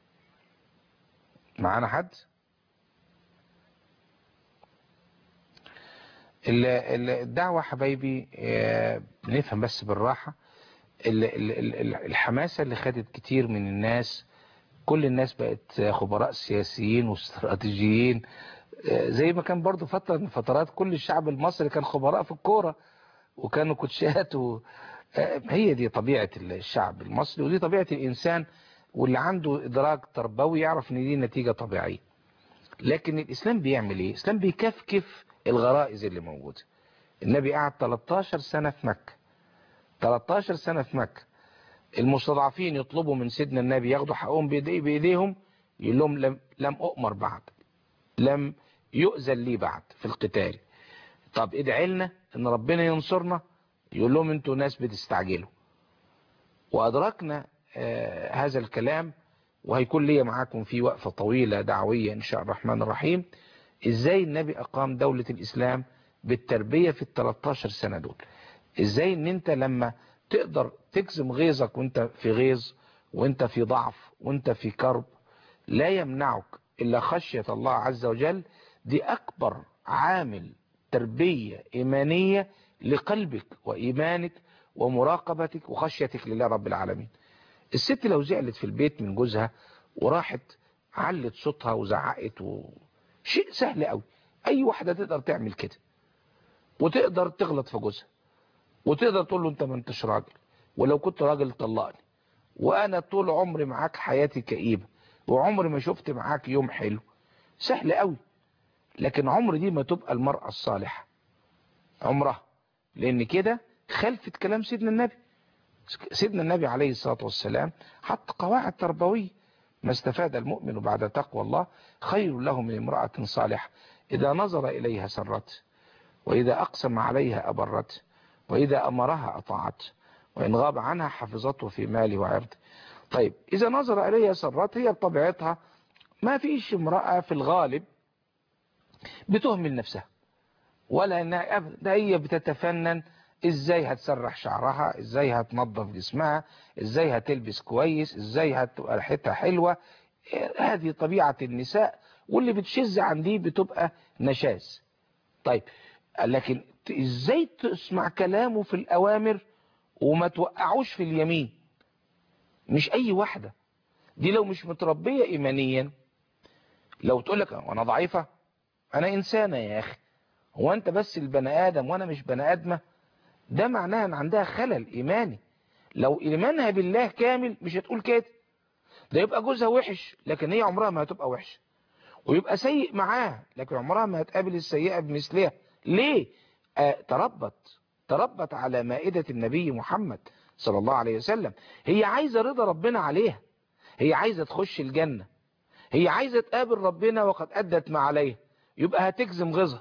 معانا حد ال- ال- الدعوة حبايبي آه، نفهم بس بالراحة ال- ال- ال- ال- الحماسة اللي خدت كتير من الناس كل الناس بقت خبراء سياسيين واستراتيجيين آه، زي ما كان برضو فترة من فترات كل الشعب المصري كان خبراء في الكورة وكانوا كوتشات و... آه، هي دي طبيعة الشعب المصري ودي طبيعة الإنسان واللي عنده إدراك تربوي يعرف إن دي نتيجة طبيعية لكن الإسلام بيعمل إيه؟ الإسلام بيكفكف الغرائز اللي موجودة النبي قعد 13 سنة في مكة 13 سنة في مكة المستضعفين يطلبوا من سيدنا النبي ياخدوا حقهم بإيدي بإيديهم يقول لهم لم, لم أؤمر بعد لم يؤذن لي بعد في القتال طب ادعي لنا ان ربنا ينصرنا يقول لهم انتوا ناس بتستعجلوا وادركنا آه هذا الكلام وهيكون لي معاكم في وقفة طويلة دعوية ان شاء الرحمن الرحيم ازاي النبي اقام دولة الاسلام بالتربية في ال 13 سنة دول ازاي ان انت لما تقدر تكزم غيظك وانت في غيظ وانت في ضعف وانت في كرب لا يمنعك الا خشية الله عز وجل دي اكبر عامل تربية ايمانية لقلبك وايمانك ومراقبتك وخشيتك لله رب العالمين الست لو زعلت في البيت من جوزها وراحت علت صوتها وزعقت و... شيء سهل قوي اي واحدة تقدر تعمل كده وتقدر تغلط في جوزها وتقدر تقول له انت ما انتش راجل ولو كنت راجل طلقني وانا طول عمري معاك حياتي كئيبة وعمري ما شفت معاك يوم حلو سهل قوي لكن عمر دي ما تبقى المرأة الصالحة عمرها لان كده خلفت كلام سيدنا النبي سيدنا النبي عليه الصلاة والسلام حط قواعد تربوية ما استفاد المؤمن بعد تقوى الله خير له من امرأة صالحة إذا نظر إليها سرت وإذا أقسم عليها أبرت وإذا أمرها أطاعت وإن غاب عنها حفظته في ماله وعرضه طيب إذا نظر إليها سرت هي بطبيعتها ما فيش امرأة في الغالب بتهمل نفسها ولا انها ابدا ده هي بتتفنن ازاي هتسرح شعرها ازاي هتنظف جسمها ازاي هتلبس كويس ازاي هتبقى ريحتها حلوة هذه طبيعة النساء واللي بتشز عن دي بتبقى نشاز طيب لكن ازاي تسمع كلامه في الاوامر وما توقعوش في اليمين مش اي واحدة دي لو مش متربية ايمانيا لو تقول لك وانا ضعيفة انا انسانة يا اخي هو انت بس البني ادم وانا مش بني ادمة ده معناها ان عندها خلل ايماني لو ايمانها بالله كامل مش هتقول كده ده يبقى جوزها وحش لكن هي عمرها ما هتبقى وحش ويبقى سيء معاه لكن عمرها ما هتقابل السيئة بمثلها ليه آه تربت تربت على مائدة النبي محمد صلى الله عليه وسلم هي عايزة رضا ربنا عليها هي عايزة تخش الجنة هي عايزة تقابل ربنا وقد أدت ما عليها يبقى هتجزم غيظها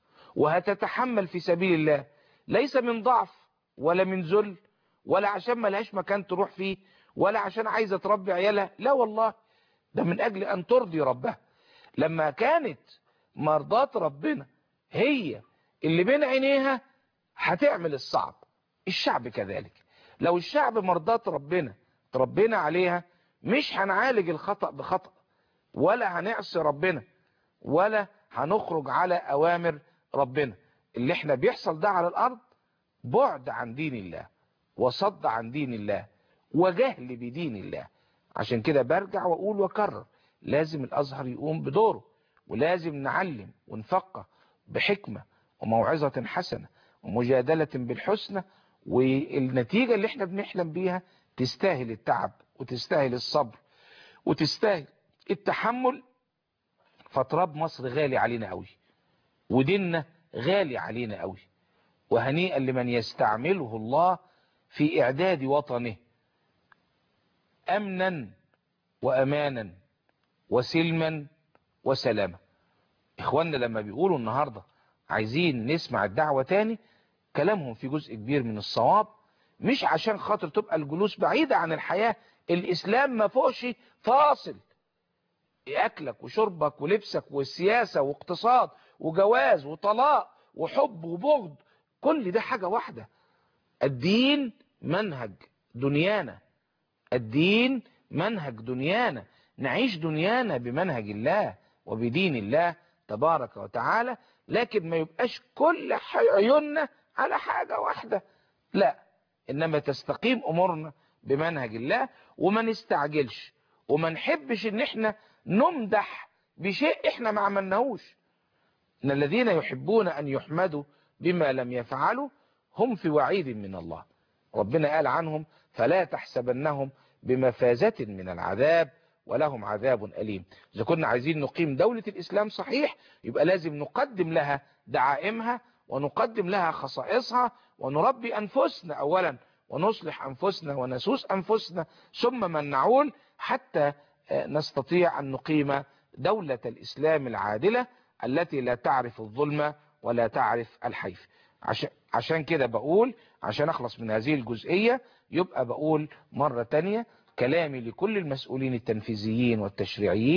وهتتحمل في سبيل الله ليس من ضعف ولا من ذل ولا عشان ما لهاش مكان تروح فيه ولا عشان عايزة تربي عيالها لا والله ده من أجل أن ترضي ربها لما كانت مرضات ربنا هي اللي بين عينيها هتعمل الصعب الشعب كذلك لو الشعب مرضات ربنا ربنا عليها مش هنعالج الخطأ بخطأ ولا هنعصي ربنا ولا هنخرج على أوامر ربنا اللي احنا بيحصل ده على الأرض بعد عن دين الله وصد عن دين الله وجهل بدين الله عشان كده برجع وأقول وكرر لازم الأزهر يقوم بدوره ولازم نعلم ونفقه بحكمة وموعظة حسنة ومجادلة بالحسنى والنتيجة اللي احنا بنحلم بيها تستاهل التعب وتستاهل الصبر وتستاهل التحمل فتراب مصر غالي علينا قوي وديننا غالي علينا قوي وهنيئا لمن يستعمله الله في إعداد وطنه أمنا وأمانا وسلما وسلاما إخواننا لما بيقولوا النهاردة عايزين نسمع الدعوة تاني كلامهم في جزء كبير من الصواب مش عشان خاطر تبقى الجلوس بعيدة عن الحياة الإسلام ما فوقش فاصل أكلك وشربك ولبسك والسياسة واقتصاد وجواز وطلاق وحب وبغض كل ده حاجة واحدة الدين منهج دنيانا الدين منهج دنيانا نعيش دنيانا بمنهج الله وبدين الله تبارك وتعالى لكن ما يبقاش كل عيوننا على حاجة واحدة لا إنما تستقيم أمورنا بمنهج الله وما نستعجلش وما نحبش إن احنا نمدح بشيء احنا ما عملناهوش إن الذين يحبون أن يحمدوا بما لم يفعلوا هم في وعيد من الله ربنا قال عنهم فلا تحسبنهم بمفازة من العذاب ولهم عذاب أليم إذا كنا عايزين نقيم دولة الإسلام صحيح يبقى لازم نقدم لها دعائمها ونقدم لها خصائصها ونربي أنفسنا أولا ونصلح أنفسنا ونسوس أنفسنا ثم من نعول حتى نستطيع أن نقيم دولة الإسلام العادلة التي لا تعرف الظلم ولا تعرف الحيف عشان, عشان كده بقول عشان أخلص من هذه الجزئية يبقى بقول مرة تانية كلامي لكل المسؤولين التنفيذيين والتشريعيين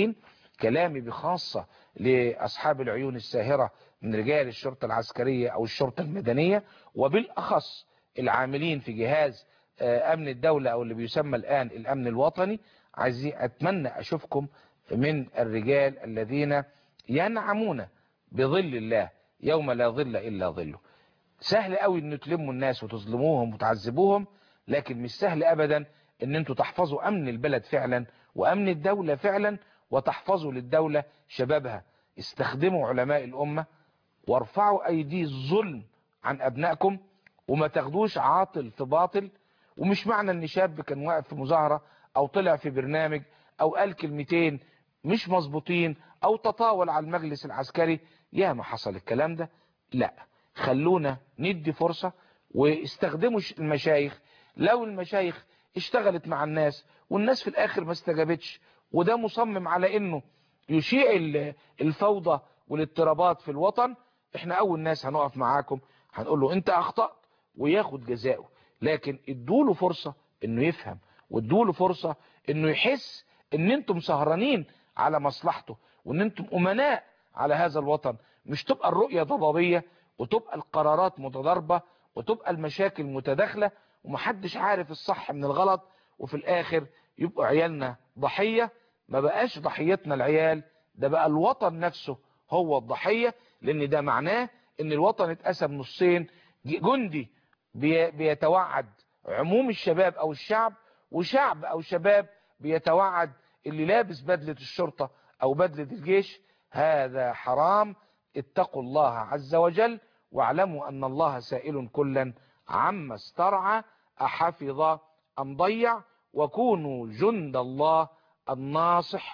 كلامي بخاصة لأصحاب العيون الساهرة من رجال الشرطة العسكرية أو الشرطة المدنية وبالأخص العاملين في جهاز آه، أمن الدولة أو اللي بيسمى الآن الأمن الوطني عايزين أتمنى أشوفكم من الرجال الذين ينعمون بظل الله يوم لا ظل إلا ظله سهل قوي ان تلموا الناس وتظلموهم وتعذبوهم لكن مش سهل ابدا ان انتوا تحفظوا امن البلد فعلا وامن الدولة فعلا وتحفظوا للدولة شبابها استخدموا علماء الامة وارفعوا ايدي الظلم عن ابنائكم وما تاخدوش عاطل في باطل ومش معنى ان شاب كان واقف في مظاهرة او طلع في برنامج او قال كلمتين مش مظبوطين او تطاول على المجلس العسكري يا ما حصل الكلام ده لا خلونا ندي فرصة واستخدموا ش- المشايخ لو المشايخ اشتغلت مع الناس والناس في الاخر ما استجابتش وده مصمم على انه يشيع ال- الفوضى والاضطرابات في الوطن احنا اول ناس هنقف معاكم هنقول له انت اخطأت وياخد جزاؤه لكن ادوله فرصة انه يفهم وادوله فرصة انه يحس ان انتم سهرانين على مصلحته وان انتم امناء على هذا الوطن مش تبقى الرؤية ضبابية وتبقى القرارات متضاربة وتبقى المشاكل متداخلة ومحدش عارف الصح من الغلط وفي الاخر يبقوا عيالنا ضحية ما بقاش ضحيتنا العيال ده بقى الوطن نفسه هو الضحية لان ده معناه ان الوطن اتقسم نصين جندي بي- بيتوعد عموم الشباب او الشعب وشعب او شباب بيتوعد اللي لابس بدلة الشرطة او بدلة الجيش هذا حرام اتقوا الله عز وجل واعلموا ان الله سائل كلا عما استرعى احفظ ام ضيع وكونوا جند الله الناصح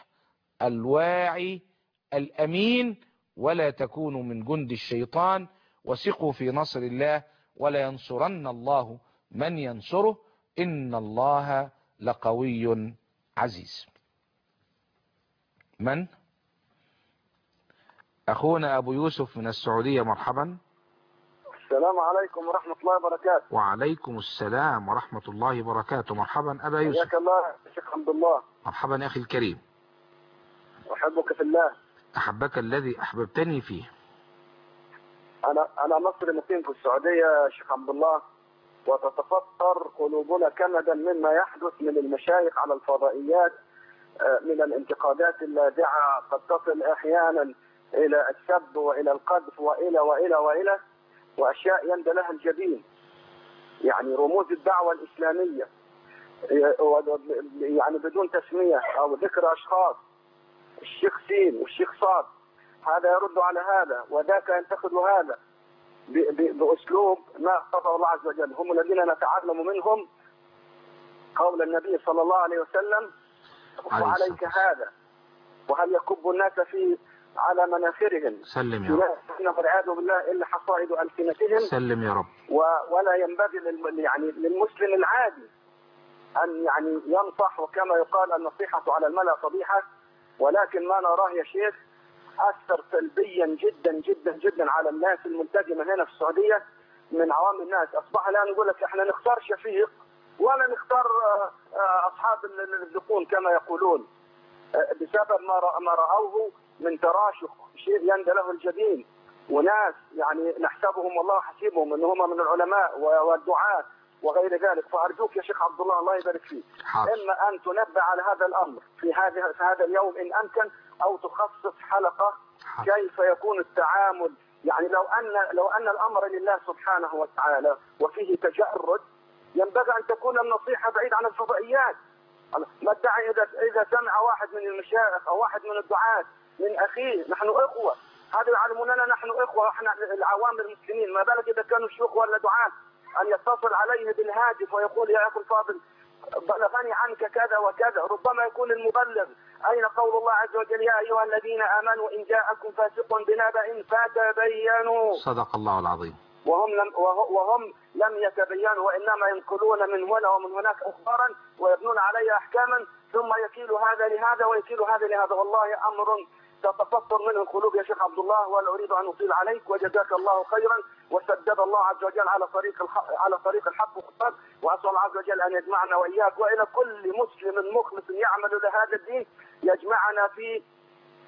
الواعي الامين ولا تكونوا من جند الشيطان وثقوا في نصر الله ولا ينصرن الله من ينصره ان الله لقوي عزيز من اخونا ابو يوسف من السعودية مرحبا السلام عليكم ورحمة الله وبركاته وعليكم السلام ورحمة الله وبركاته مرحبا ابا يوسف حياك الله يا شيخ عبد الله مرحبا يا اخي الكريم أحبك في الله احبك الذي احببتني فيه أنا أنا مصري مقيم في السعودية يا شيخ عبد الله وتتفطر قلوبنا كمدا مما يحدث من المشايخ على الفضائيات آه، من الانتقادات اللاذعة قد تصل أحيانا إلى السب وإلى القذف وإلى وإلى وإلى وأشياء يندى لها الجبين يعني رموز الدعوة الإسلامية آه، يعني بدون تسمية أو ذكر أشخاص الشيخ سين والشيخ صاد هذا يرد على هذا وذاك ينتقد هذا ب- ب- بأسلوب ما اقتضى الله عز وجل هم الذين نتعلم منهم قول النبي صلى الله عليه وسلم عليه وعليك الصلاة هذا وهل يكب الناس في على مناخرهم سلم يا رب لا يحسن والعياذ بالله الا حصائد السنتهم سلم يا رب و- ولا ينبغي للم- يعني للمسلم العادي أن يعني ينصح وكما يقال النصيحة على الملأ فضيحة ولكن ما نراه يا شيخ أثر سلبيا جدا جدا جدا على الناس المنتجمة هنا في السعودية من عوام الناس أصبح الآن يقول لك إحنا نختار شفيق ولا نختار آه، آه، أصحاب ال- ال- الذقون كما يقولون آه، بسبب ما رأ- ما رأوه من تراشق شيء يندى له الجبين وناس يعني نحسبهم والله حسيبهم ان هم من العلماء و- والدعاة وغير ذلك فارجوك يا شيخ عبد الله الله يبارك فيك حاضر اما ان تنبه على هذا الامر في هذه في هذا اليوم ان امكن او تخصص حلقه حاضر كيف يكون التعامل يعني لو ان لو ان الامر لله سبحانه وتعالى وفيه تجرد ينبغي ان تكون النصيحه بعيد عن الفضائيات ما الداعي اذا اذا سمع واحد من المشايخ او واحد من الدعاة من اخيه نحن اخوه هذا يعلموننا نحن اخوه احنا العوام المسلمين ما بالك اذا كانوا شيوخ ولا دعاة ان يتصل عليه بالهاتف ويقول يا اخي الفاضل بلغني عنك كذا وكذا ربما يكون المبلغ أين قول الله عز وجل يا أيها الذين آمنوا إن جاءكم فاسق بنبأ فتبينوا صدق الله العظيم وهم لم وه- وهم لم يتبينوا وانما ينقلون من هنا ومن هناك اخبارا ويبنون عليها احكاما ثم يكيل هذا لهذا ويكيل هذا لهذا والله امر تتفطر منه القلوب يا شيخ عبد الله ولا اريد ان اطيل عليك وجزاك الله خيرا وسدد الله عز وجل على طريق الحق على طريق الحق والصدق واسال الله عز وجل ان يجمعنا واياك والى كل مسلم مخلص يعمل لهذا الدين يجمعنا في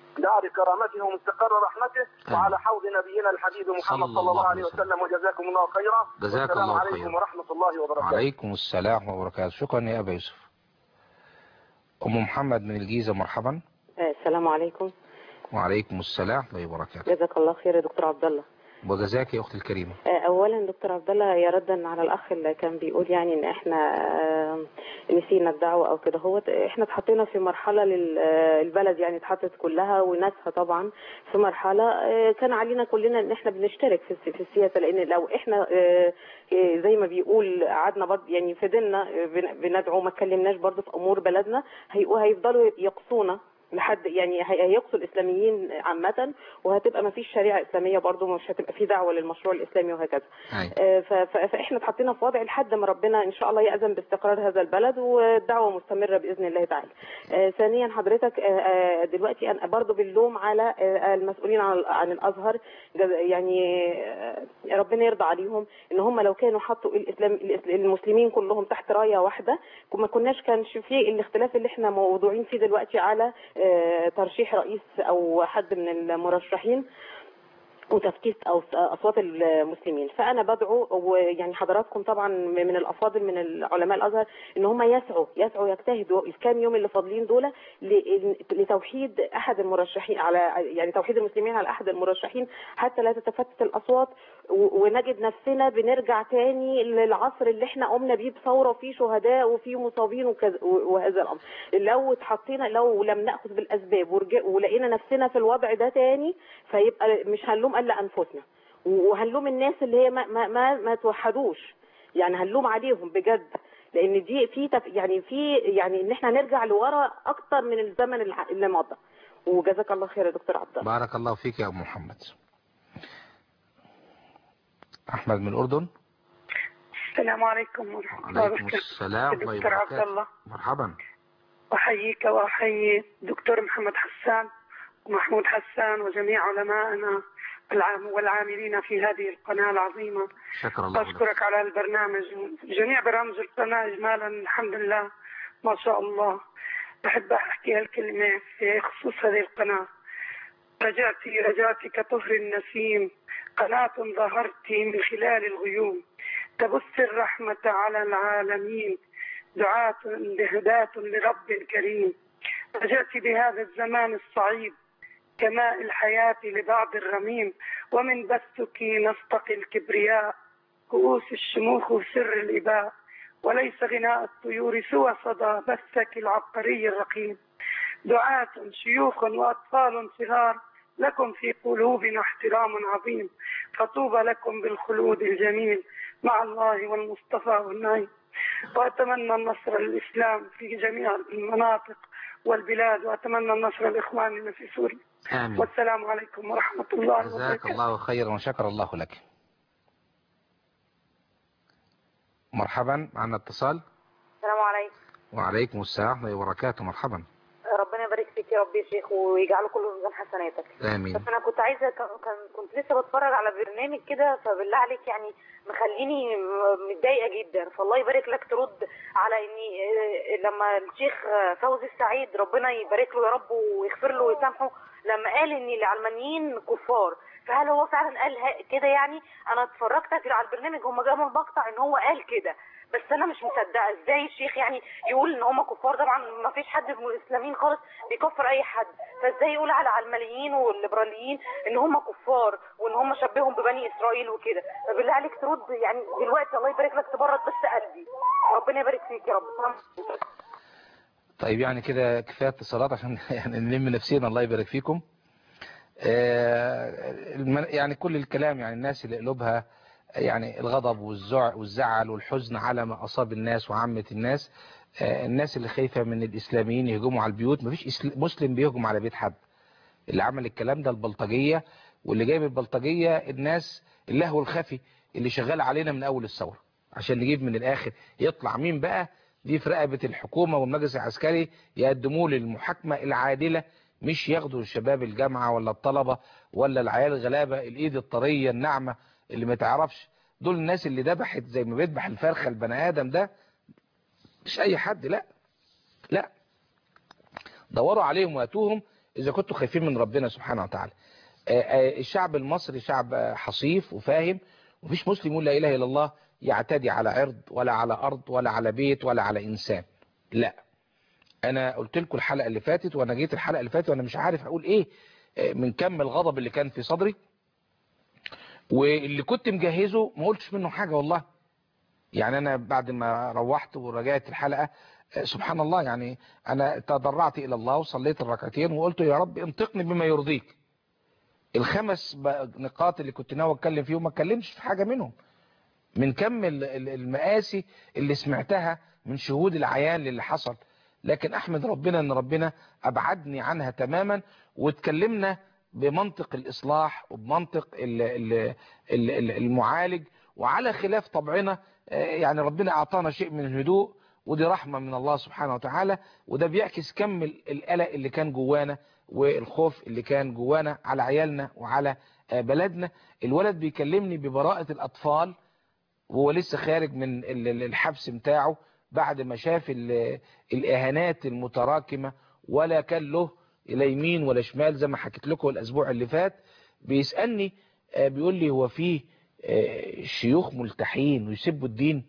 دار كرامته ومستقر رحمته آمين. وعلى حوض نبينا الحبيب محمد صلى الله عليه وسلم وجزاكم الله خيرا جزاك والسلام الله عليكم خيرا. ورحمة الله وبركاته وعليكم السلام وبركاته شكرا يا أبا يوسف أم محمد من الجيزة مرحبا السلام عليكم وعليكم السلام ورحمة الله وبركاته جزاك الله خير يا دكتور عبد الله وجزاك يا أختي الكريمة آه، اولا دكتور عبد الله يا ردا على الاخ اللي كان بيقول يعني ان احنا آه، نسينا الدعوه او كده هو احنا اتحطينا في مرحله للبلد يعني اتحطت كلها وناسها طبعا في مرحله آه، كان علينا كلنا ان احنا بنشترك في الس- في السياسه لان لو احنا آه، آه، زي ما بيقول قعدنا برضه يعني فضلنا آه، بن- بندعو ما اتكلمناش برضه في امور بلدنا هيبقوا هيفضلوا يقصونا لحد يعني هي- هيقصوا الاسلاميين عامه وهتبقى ما فيش شريعه اسلاميه برضو مش هتبقى في دعوه للمشروع الاسلامي وهكذا أي. آه، ف- ف- فاحنا اتحطينا في وضع لحد ما ربنا ان شاء الله يأذن باستقرار هذا البلد والدعوه مستمره باذن الله تعالى. آه، ثانيا حضرتك آه، آه، دلوقتي انا برضو باللوم على آه، المسؤولين عن عن الازهر جز- يعني آه، ربنا يرضى عليهم ان هم لو كانوا حطوا الاسلام الإس- المسلمين كلهم تحت رايه واحده ما كناش كانش في الاختلاف اللي احنا موضوعين فيه دلوقتي على آه، ترشيح رئيس او حد من المرشحين وتفكيك او اصوات المسلمين فانا بدعو ويعني حضراتكم طبعا من الافاضل من العلماء الازهر ان هم يسعوا يسعوا يجتهدوا الكام يوم اللي فاضلين دول ل- لتوحيد احد المرشحين على يعني توحيد المسلمين على احد المرشحين حتى لا تتفتت الاصوات و- ونجد نفسنا بنرجع تاني للعصر اللي احنا قمنا بيه بثوره وفيه شهداء وفيه مصابين وكذا وهذا الامر لو اتحطينا لو لم ناخذ بالاسباب ورج- ولقينا نفسنا في الوضع ده تاني فيبقى مش هنلوم الا انفسنا وهنلوم الناس اللي هي ما ما ما, ما توحدوش يعني هنلوم عليهم بجد لان دي في تف... يعني في يعني ان احنا نرجع لورا اكتر من الزمن الع- اللي مضى وجزاك الله خير يا دكتور عبد الله بارك الله فيك يا أم محمد أحمد من الأردن السلام عليكم ورحمة الله عليكم وبركاته السلام ورحمة الله دكتور عبد وبركاته الله مرحبا أحييك وأحيي دكتور محمد حسان ومحمود حسان وجميع علمائنا العام والعاملين في هذه القناة العظيمة شكر الله لك أشكرك على البرنامج جميع برامج القناة إجمالا الحمد لله ما شاء الله بحب أحكي هالكلمة في خصوص هذه القناة رجعتي رجعتي كطهر النسيم قناة ظهرت من خلال الغيوم تبث الرحمة على العالمين دعاة بهداة لرب كريم رجعت بهذا الزمان الصعيب كماء الحياة لبعض الرميم ومن بثك نستقي الكبرياء كؤوس الشموخ وسر الإباء وليس غناء الطيور سوى صدى بثك العبقري الرقيم دعاة شيوخ وأطفال صغار لكم في قلوبنا احترام عظيم فطوبى لكم بالخلود الجميل مع الله والمصطفى والنعيم وأتمنى النصر للإسلام في جميع المناطق والبلاد وأتمنى النصر لإخواننا في سوريا آمين والسلام عليكم ورحمة الله جزاك وبركاته الله خيرا وشكر الله لك مرحبا معنا اتصال السلام عليكم وعليكم السلام ورحمة الله وبركاته مرحبا ربنا يبارك فيك يا رب يا شيخ ويجعله كله في ميزان حسناتك آمين بس انا كنت عايزه كان كان- كنت لسه بتفرج على برنامج كده فبالله عليك يعني مخليني م- متضايقه جدا فالله يبارك لك ترد على اني آه، لما الشيخ آه، فوزي السعيد ربنا يبارك له يا رب ويغفر له ويسامحه لما قال ان العلمانيين كفار فهل هو فعلا قال ها- كده يعني انا اتفرجت في- على البرنامج هم جابوا المقطع ان هو قال كده بس انا مش مصدقه ازاي الشيخ يعني يقول ان هم كفار طبعا ما فيش حد من الاسلاميين خالص بيكفر اي حد فازاي يقول على علمانيين والليبراليين ان هم كفار وان هم شبههم ببني اسرائيل وكده فبالله عليك ترد يعني دلوقتي الله يبارك لك تبرد بس قلبي ربنا يبارك فيك يا رب طيب يعني كده كفاية اتصالات عشان يعني نلم نفسينا الله يبارك فيكم آه، الم- يعني كل الكلام يعني الناس اللي قلوبها يعني الغضب والزع والزعل والحزن على ما أصاب الناس وعامة الناس آه، الناس اللي خايفة من الإسلاميين يهجموا على البيوت مفيش إسل- مسلم بيهجم على بيت حد اللي عمل الكلام ده البلطجية واللي جايب البلطجية الناس اللهو الخفي اللي شغال علينا من أول الثورة عشان نجيب من الآخر يطلع مين بقى دي في رقبة الحكومة والمجلس العسكري يقدموه للمحاكمة العادلة مش ياخدوا الشباب الجامعة ولا الطلبة ولا العيال الغلابة الإيد الطرية الناعمة اللي ما تعرفش دول الناس اللي ذبحت زي ما بيذبح الفرخة البني آدم ده مش أي حد لا لا دوروا عليهم وهاتوهم اذا كنتوا خايفين من ربنا سبحانه وتعالى آه، آه، الشعب المصري شعب آه، حصيف وفاهم ومفيش مسلم يقول لا اله الا الله يعتدي على عرض ولا على ارض ولا على بيت ولا على انسان لا انا قلت لكم الحلقه اللي فاتت وانا جيت الحلقه اللي فاتت وانا مش عارف اقول ايه آه، من كم الغضب اللي كان في صدري واللي كنت مجهزه ما قلتش منه حاجه والله يعني انا بعد ما روحت ورجعت الحلقه آه، سبحان الله يعني انا تضرعت الى الله وصليت الركعتين وقلت يا رب انطقني بما يرضيك الخمس ب- نقاط اللي كنت ناوي اتكلم فيهم ما اتكلمش في حاجه منهم من كم ال- ال- المآسي اللي سمعتها من شهود العيان للي حصل لكن احمد ربنا ان ربنا ابعدني عنها تماما واتكلمنا بمنطق الاصلاح وبمنطق ال- ال- ال- ال- المعالج وعلى خلاف طبعنا آه، يعني ربنا اعطانا شيء من الهدوء ودي رحمة من الله سبحانه وتعالى وده بيعكس كم ال- القلق اللي كان جوانا والخوف اللي كان جوانا على عيالنا وعلى آه، بلدنا الولد بيكلمني ببراءة الأطفال وهو لسه خارج من ال- ال- الحبس بتاعه بعد ما شاف ال- الإهانات المتراكمة ولا كان له لا يمين ولا شمال زي ما حكيت لكم الأسبوع اللي فات بيسألني آه، بيقول لي هو في آه، شيوخ ملتحين ويسبوا الدين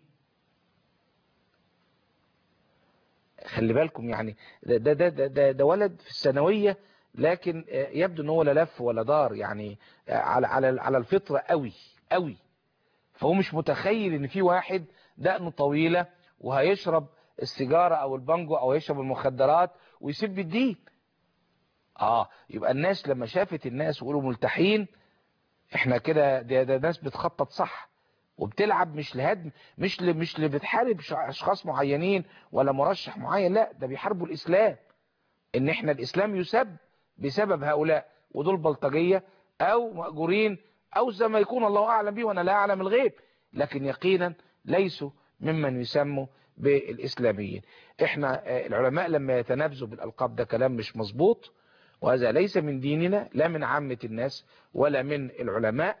خلي بالكم يعني ده ده ده ده, ده, ده ولد في الثانويه لكن آه، يبدو ان هو لا لف ولا دار يعني آه، على على على الفطره قوي قوي فهو مش متخيل ان في واحد دقنه طويله وهيشرب السيجاره او البانجو او يشرب المخدرات ويسيب الدين اه يبقى الناس لما شافت الناس ويقولوا ملتحين احنا كده ده, ده ناس بتخطط صح وبتلعب مش لهدم مش ل مش اللي بتحارب ش- اشخاص معينين ولا مرشح معين لا ده بيحاربوا الاسلام ان احنا الاسلام يسب بسبب هؤلاء ودول بلطجيه او مأجورين او زي ما يكون الله اعلم به وانا لا اعلم الغيب لكن يقينا ليسوا ممن يسموا بالاسلاميين احنا آه، العلماء لما يتنابزوا بالالقاب ده كلام مش مظبوط وهذا ليس من ديننا لا من عامة الناس ولا من العلماء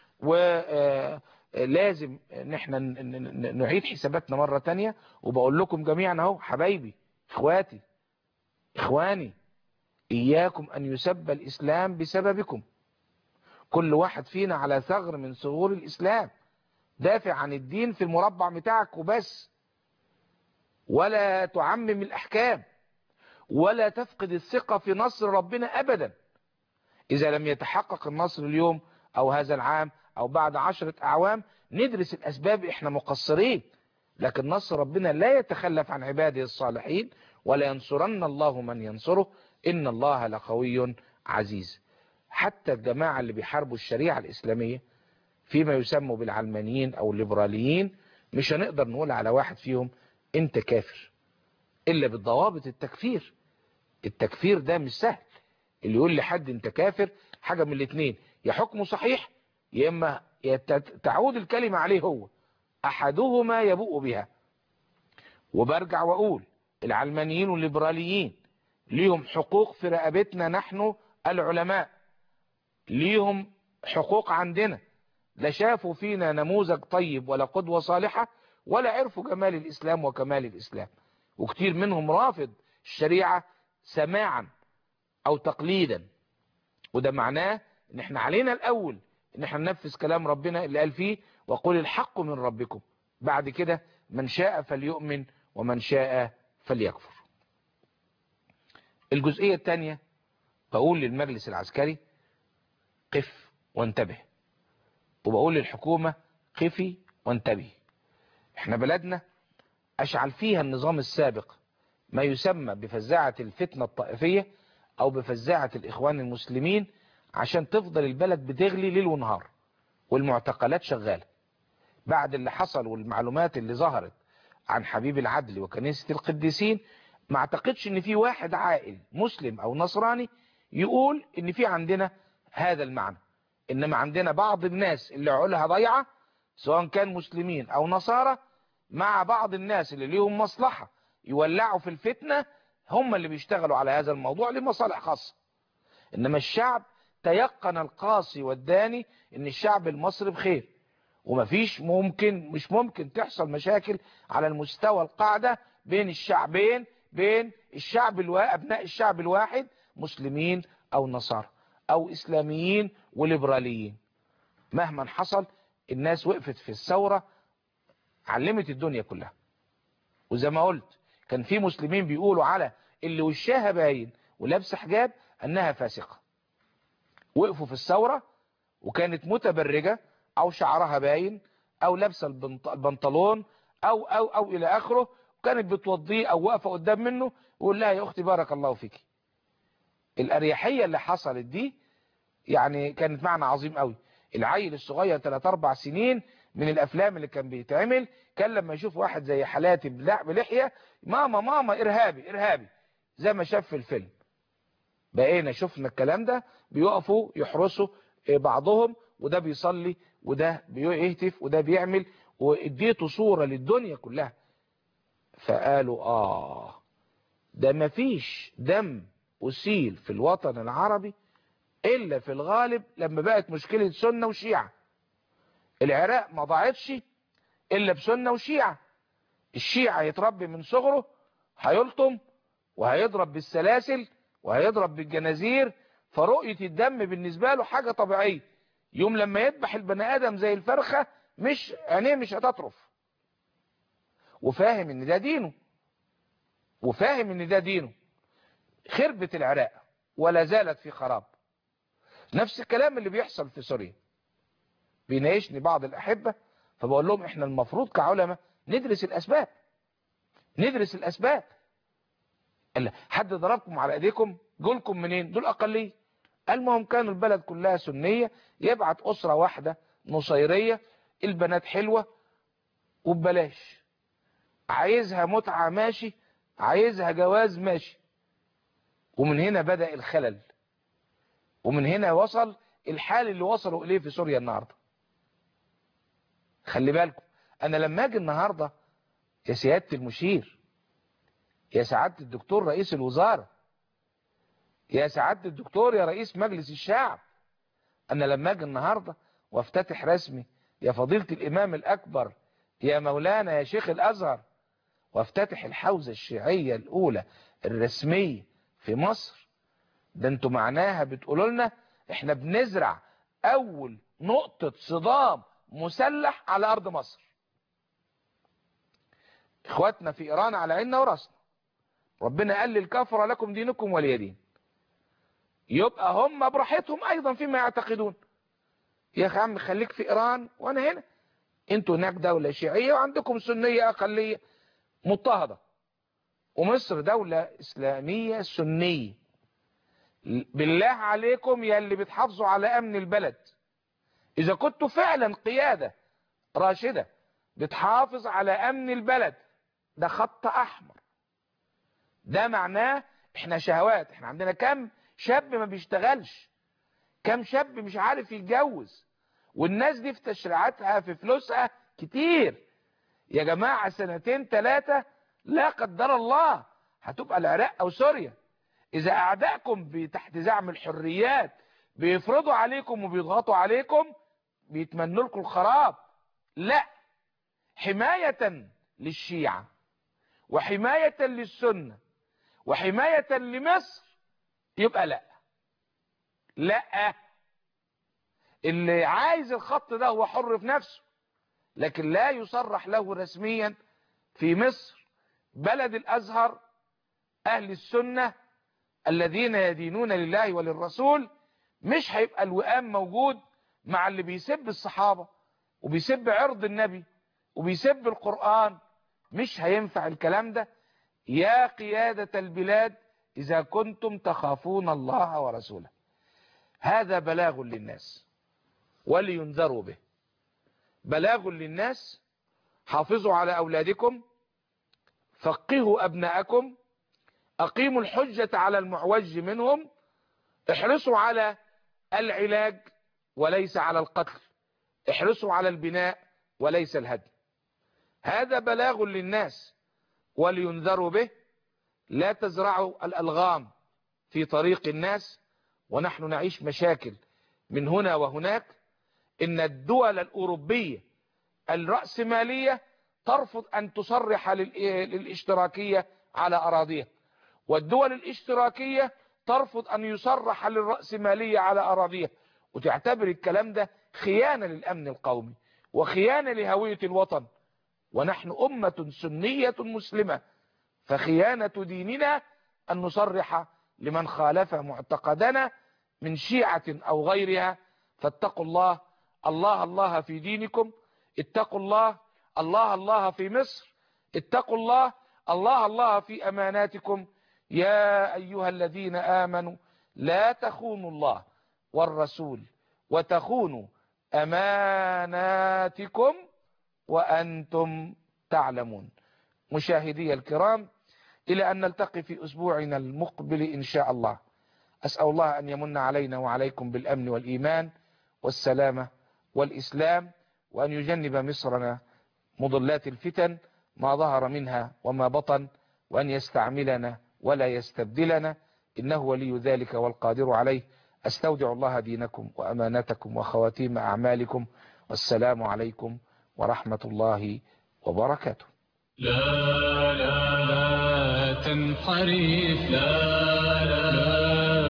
ولازم ان احنا ن- ن- ن- نعيد حساباتنا مرة تانية وبقول لكم جميعا اهو حبايبي اخواتي اخواني اياكم ان يسب الاسلام بسببكم كل واحد فينا على ثغر من ثغور الاسلام دافع عن الدين في المربع بتاعك وبس ولا تعمم الاحكام ولا تفقد الثقة في نصر ربنا ابدا اذا لم يتحقق النصر اليوم او هذا العام او بعد عشرة اعوام ندرس الاسباب احنا مقصرين لكن نصر ربنا لا يتخلف عن عباده الصالحين ولا ينصرن الله من ينصره ان الله لقوي عزيز حتى الجماعة اللي بيحاربوا الشريعة الاسلامية فيما يسموا بالعلمانيين او الليبراليين مش هنقدر نقول على واحد فيهم انت كافر الا بالضوابط التكفير التكفير ده مش سهل اللي يقول لحد انت كافر حاجة من الاتنين يا حكمه صحيح يا اما يت- تعود الكلمة عليه هو احدهما يبوء بها وبرجع واقول العلمانيين والليبراليين ليهم حقوق في رقبتنا نحن العلماء ليهم حقوق عندنا لا شافوا فينا نموذج طيب ولا قدوة صالحة ولا عرفوا جمال الإسلام وكمال الإسلام وكتير منهم رافض الشريعة سماعا أو تقليدا وده معناه ان احنا علينا الأول ان احنا ننفذ كلام ربنا اللي قال فيه وقل الحق من ربكم بعد كده من شاء فليؤمن ومن شاء فليكفر الجزئية الثانية بقول للمجلس العسكري قف وانتبه وبقول للحكومة قفي وانتبهي احنا بلدنا اشعل فيها النظام السابق ما يسمى بفزاعة الفتنة الطائفية او بفزاعة الاخوان المسلمين عشان تفضل البلد بتغلي ليل ونهار والمعتقلات شغالة بعد اللي حصل والمعلومات اللي ظهرت عن حبيب العدل وكنيسة القديسين ما اعتقدش ان في واحد عاقل مسلم او نصراني يقول ان في عندنا هذا المعنى انما عندنا بعض الناس اللي عقولها ضيعة سواء كان مسلمين او نصارى مع بعض الناس اللي ليهم مصلحة يولعوا في الفتنة هم اللي بيشتغلوا على هذا الموضوع لمصالح خاصة انما الشعب تيقن القاصي والداني ان الشعب المصري بخير ومفيش ممكن مش ممكن تحصل مشاكل على المستوى القاعدة بين الشعبين بين الشعب الوا... ابناء الشعب الواحد مسلمين او نصارى او اسلاميين وليبراليين مهما حصل الناس وقفت في الثورة علمت الدنيا كلها وزي ما قلت كان في مسلمين بيقولوا على اللي وشها باين ولابسه حجاب انها فاسقة وقفوا في الثورة وكانت متبرجة او شعرها باين او لابسه البنط- البنطلون او او او الى اخره وكانت بتوضيه او واقفه قدام منه ويقول لها يا اختي بارك الله فيكي الاريحيه اللي حصلت دي يعني كانت معنى عظيم قوي العيل الصغير 3 4 سنين من الافلام اللي كان بيتعمل كان لما يشوف واحد زي حالاتي بلع- بلحيه ماما ماما ارهابي ارهابي زي ما شاف في الفيلم بقينا شفنا الكلام ده بيقفوا يحرسوا بعضهم وده بيصلي وده بيهتف وده بيعمل واديته صورة للدنيا كلها فقالوا اه ده مفيش دم أسيل في الوطن العربي إلا في الغالب لما بقت مشكلة سنة وشيعة العراق ما ضاعتش إلا بسنة وشيعة الشيعة يتربي من صغره هيلطم وهيضرب بالسلاسل وهيضرب بالجنازير فرؤية الدم بالنسبة له حاجة طبيعية يوم لما يذبح البني آدم زي الفرخة مش عينيه مش هتطرف وفاهم ان ده دينه وفاهم ان ده دينه خربت العراق ولا زالت في خراب نفس الكلام اللي بيحصل في سوريا بيناقشني بعض الأحبة فبقول لهم احنا المفروض كعلماء ندرس الأسباب ندرس الأسباب قال حد ضربكم على ايديكم جولكم منين دول أقلية المهم كانوا البلد كلها سنية يبعت أسرة واحدة نصيرية البنات حلوة وببلاش عايزها متعة ماشي عايزها جواز ماشي ومن هنا بدأ الخلل ومن هنا وصل الحال اللي وصلوا إليه في سوريا النهاردة خلي بالكم أنا لما أجي النهاردة يا سيادة المشير يا سعادة الدكتور رئيس الوزارة يا سعادة الدكتور يا رئيس مجلس الشعب أنا لما أجي النهاردة وافتتح رسمي يا فضيلة الإمام الأكبر يا مولانا يا شيخ الأزهر وافتتح الحوزة الشيعية الأولى الرسمية في مصر ده انتوا معناها بتقولوا لنا احنا بنزرع أول نقطة صدام مسلح على أرض مصر اخواتنا في إيران على عيننا وراسنا ربنا قال للكفر لكم دينكم ولي دين يبقى هم براحتهم أيضا فيما يعتقدون يا أخي عم خليك في إيران وأنا هنا انتوا هناك دولة شيعية وعندكم سنية أقلية مضطهدة ومصر دولة إسلامية سنية بالله عليكم يا اللي بتحافظوا على أمن البلد إذا كنتوا فعلا قيادة راشدة بتحافظ على أمن البلد ده خط أحمر ده معناه احنا شهوات احنا عندنا كم شاب ما بيشتغلش كم شاب مش عارف يتجوز والناس دي في تشريعاتها في فلوسها كتير يا جماعة سنتين ثلاثة لا قدر الله هتبقى العراق او سوريا اذا اعدائكم تحت زعم الحريات بيفرضوا عليكم وبيضغطوا عليكم بيتمنوا لكم الخراب لا حماية للشيعة وحماية للسنة وحماية لمصر يبقى لا لا اللي عايز الخط ده هو حر في نفسه لكن لا يصرح له رسميا في مصر بلد الازهر اهل السنة الذين يدينون لله وللرسول مش هيبقى الوئام موجود مع اللي بيسب الصحابة وبيسب عرض النبي وبيسب القرآن مش هينفع الكلام ده يا قيادة البلاد إذا كنتم تخافون الله ورسوله هذا بلاغ للناس ولينذروا به بلاغ للناس حافظوا على أولادكم فقهوا أبناءكم أقيموا الحجة على المعوج منهم احرصوا على العلاج وليس على القتل احرصوا على البناء وليس الهدم هذا بلاغ للناس ولينذروا به لا تزرعوا الألغام في طريق الناس ونحن نعيش مشاكل من هنا وهناك إن الدول الأوروبية الرأسمالية ترفض أن تصرح للاشتراكية على أراضيها والدول الاشتراكية ترفض أن يصرح للرأسمالية على أراضيها وتعتبر الكلام ده خيانة للأمن القومي وخيانة لهوية الوطن ونحن أمة سنية مسلمة فخيانة ديننا أن نصرح لمن خالف معتقدنا من شيعة أو غيرها فاتقوا الله الله الله في دينكم اتقوا الله الله الله في مصر اتقوا الله الله الله في أماناتكم يا أيها الذين آمنوا لا تخونوا الله والرسول وتخونوا أماناتكم وأنتم تعلمون مشاهدي الكرام إلى أن نلتقي في أسبوعنا المقبل إن شاء الله أسأل الله أن يمن علينا وعليكم بالأمن والإيمان والسلامة والإسلام وأن يجنب مصرنا مضلات الفتن ما ظهر منها وما بطن وأن يستعملنا ولا يستبدلنا إنه ولي ذلك والقادر عليه أستودع الله دينكم وأمانتكم وخواتيم أعمالكم والسلام عليكم ورحمة الله وبركاته لا لا لا تنحرف لا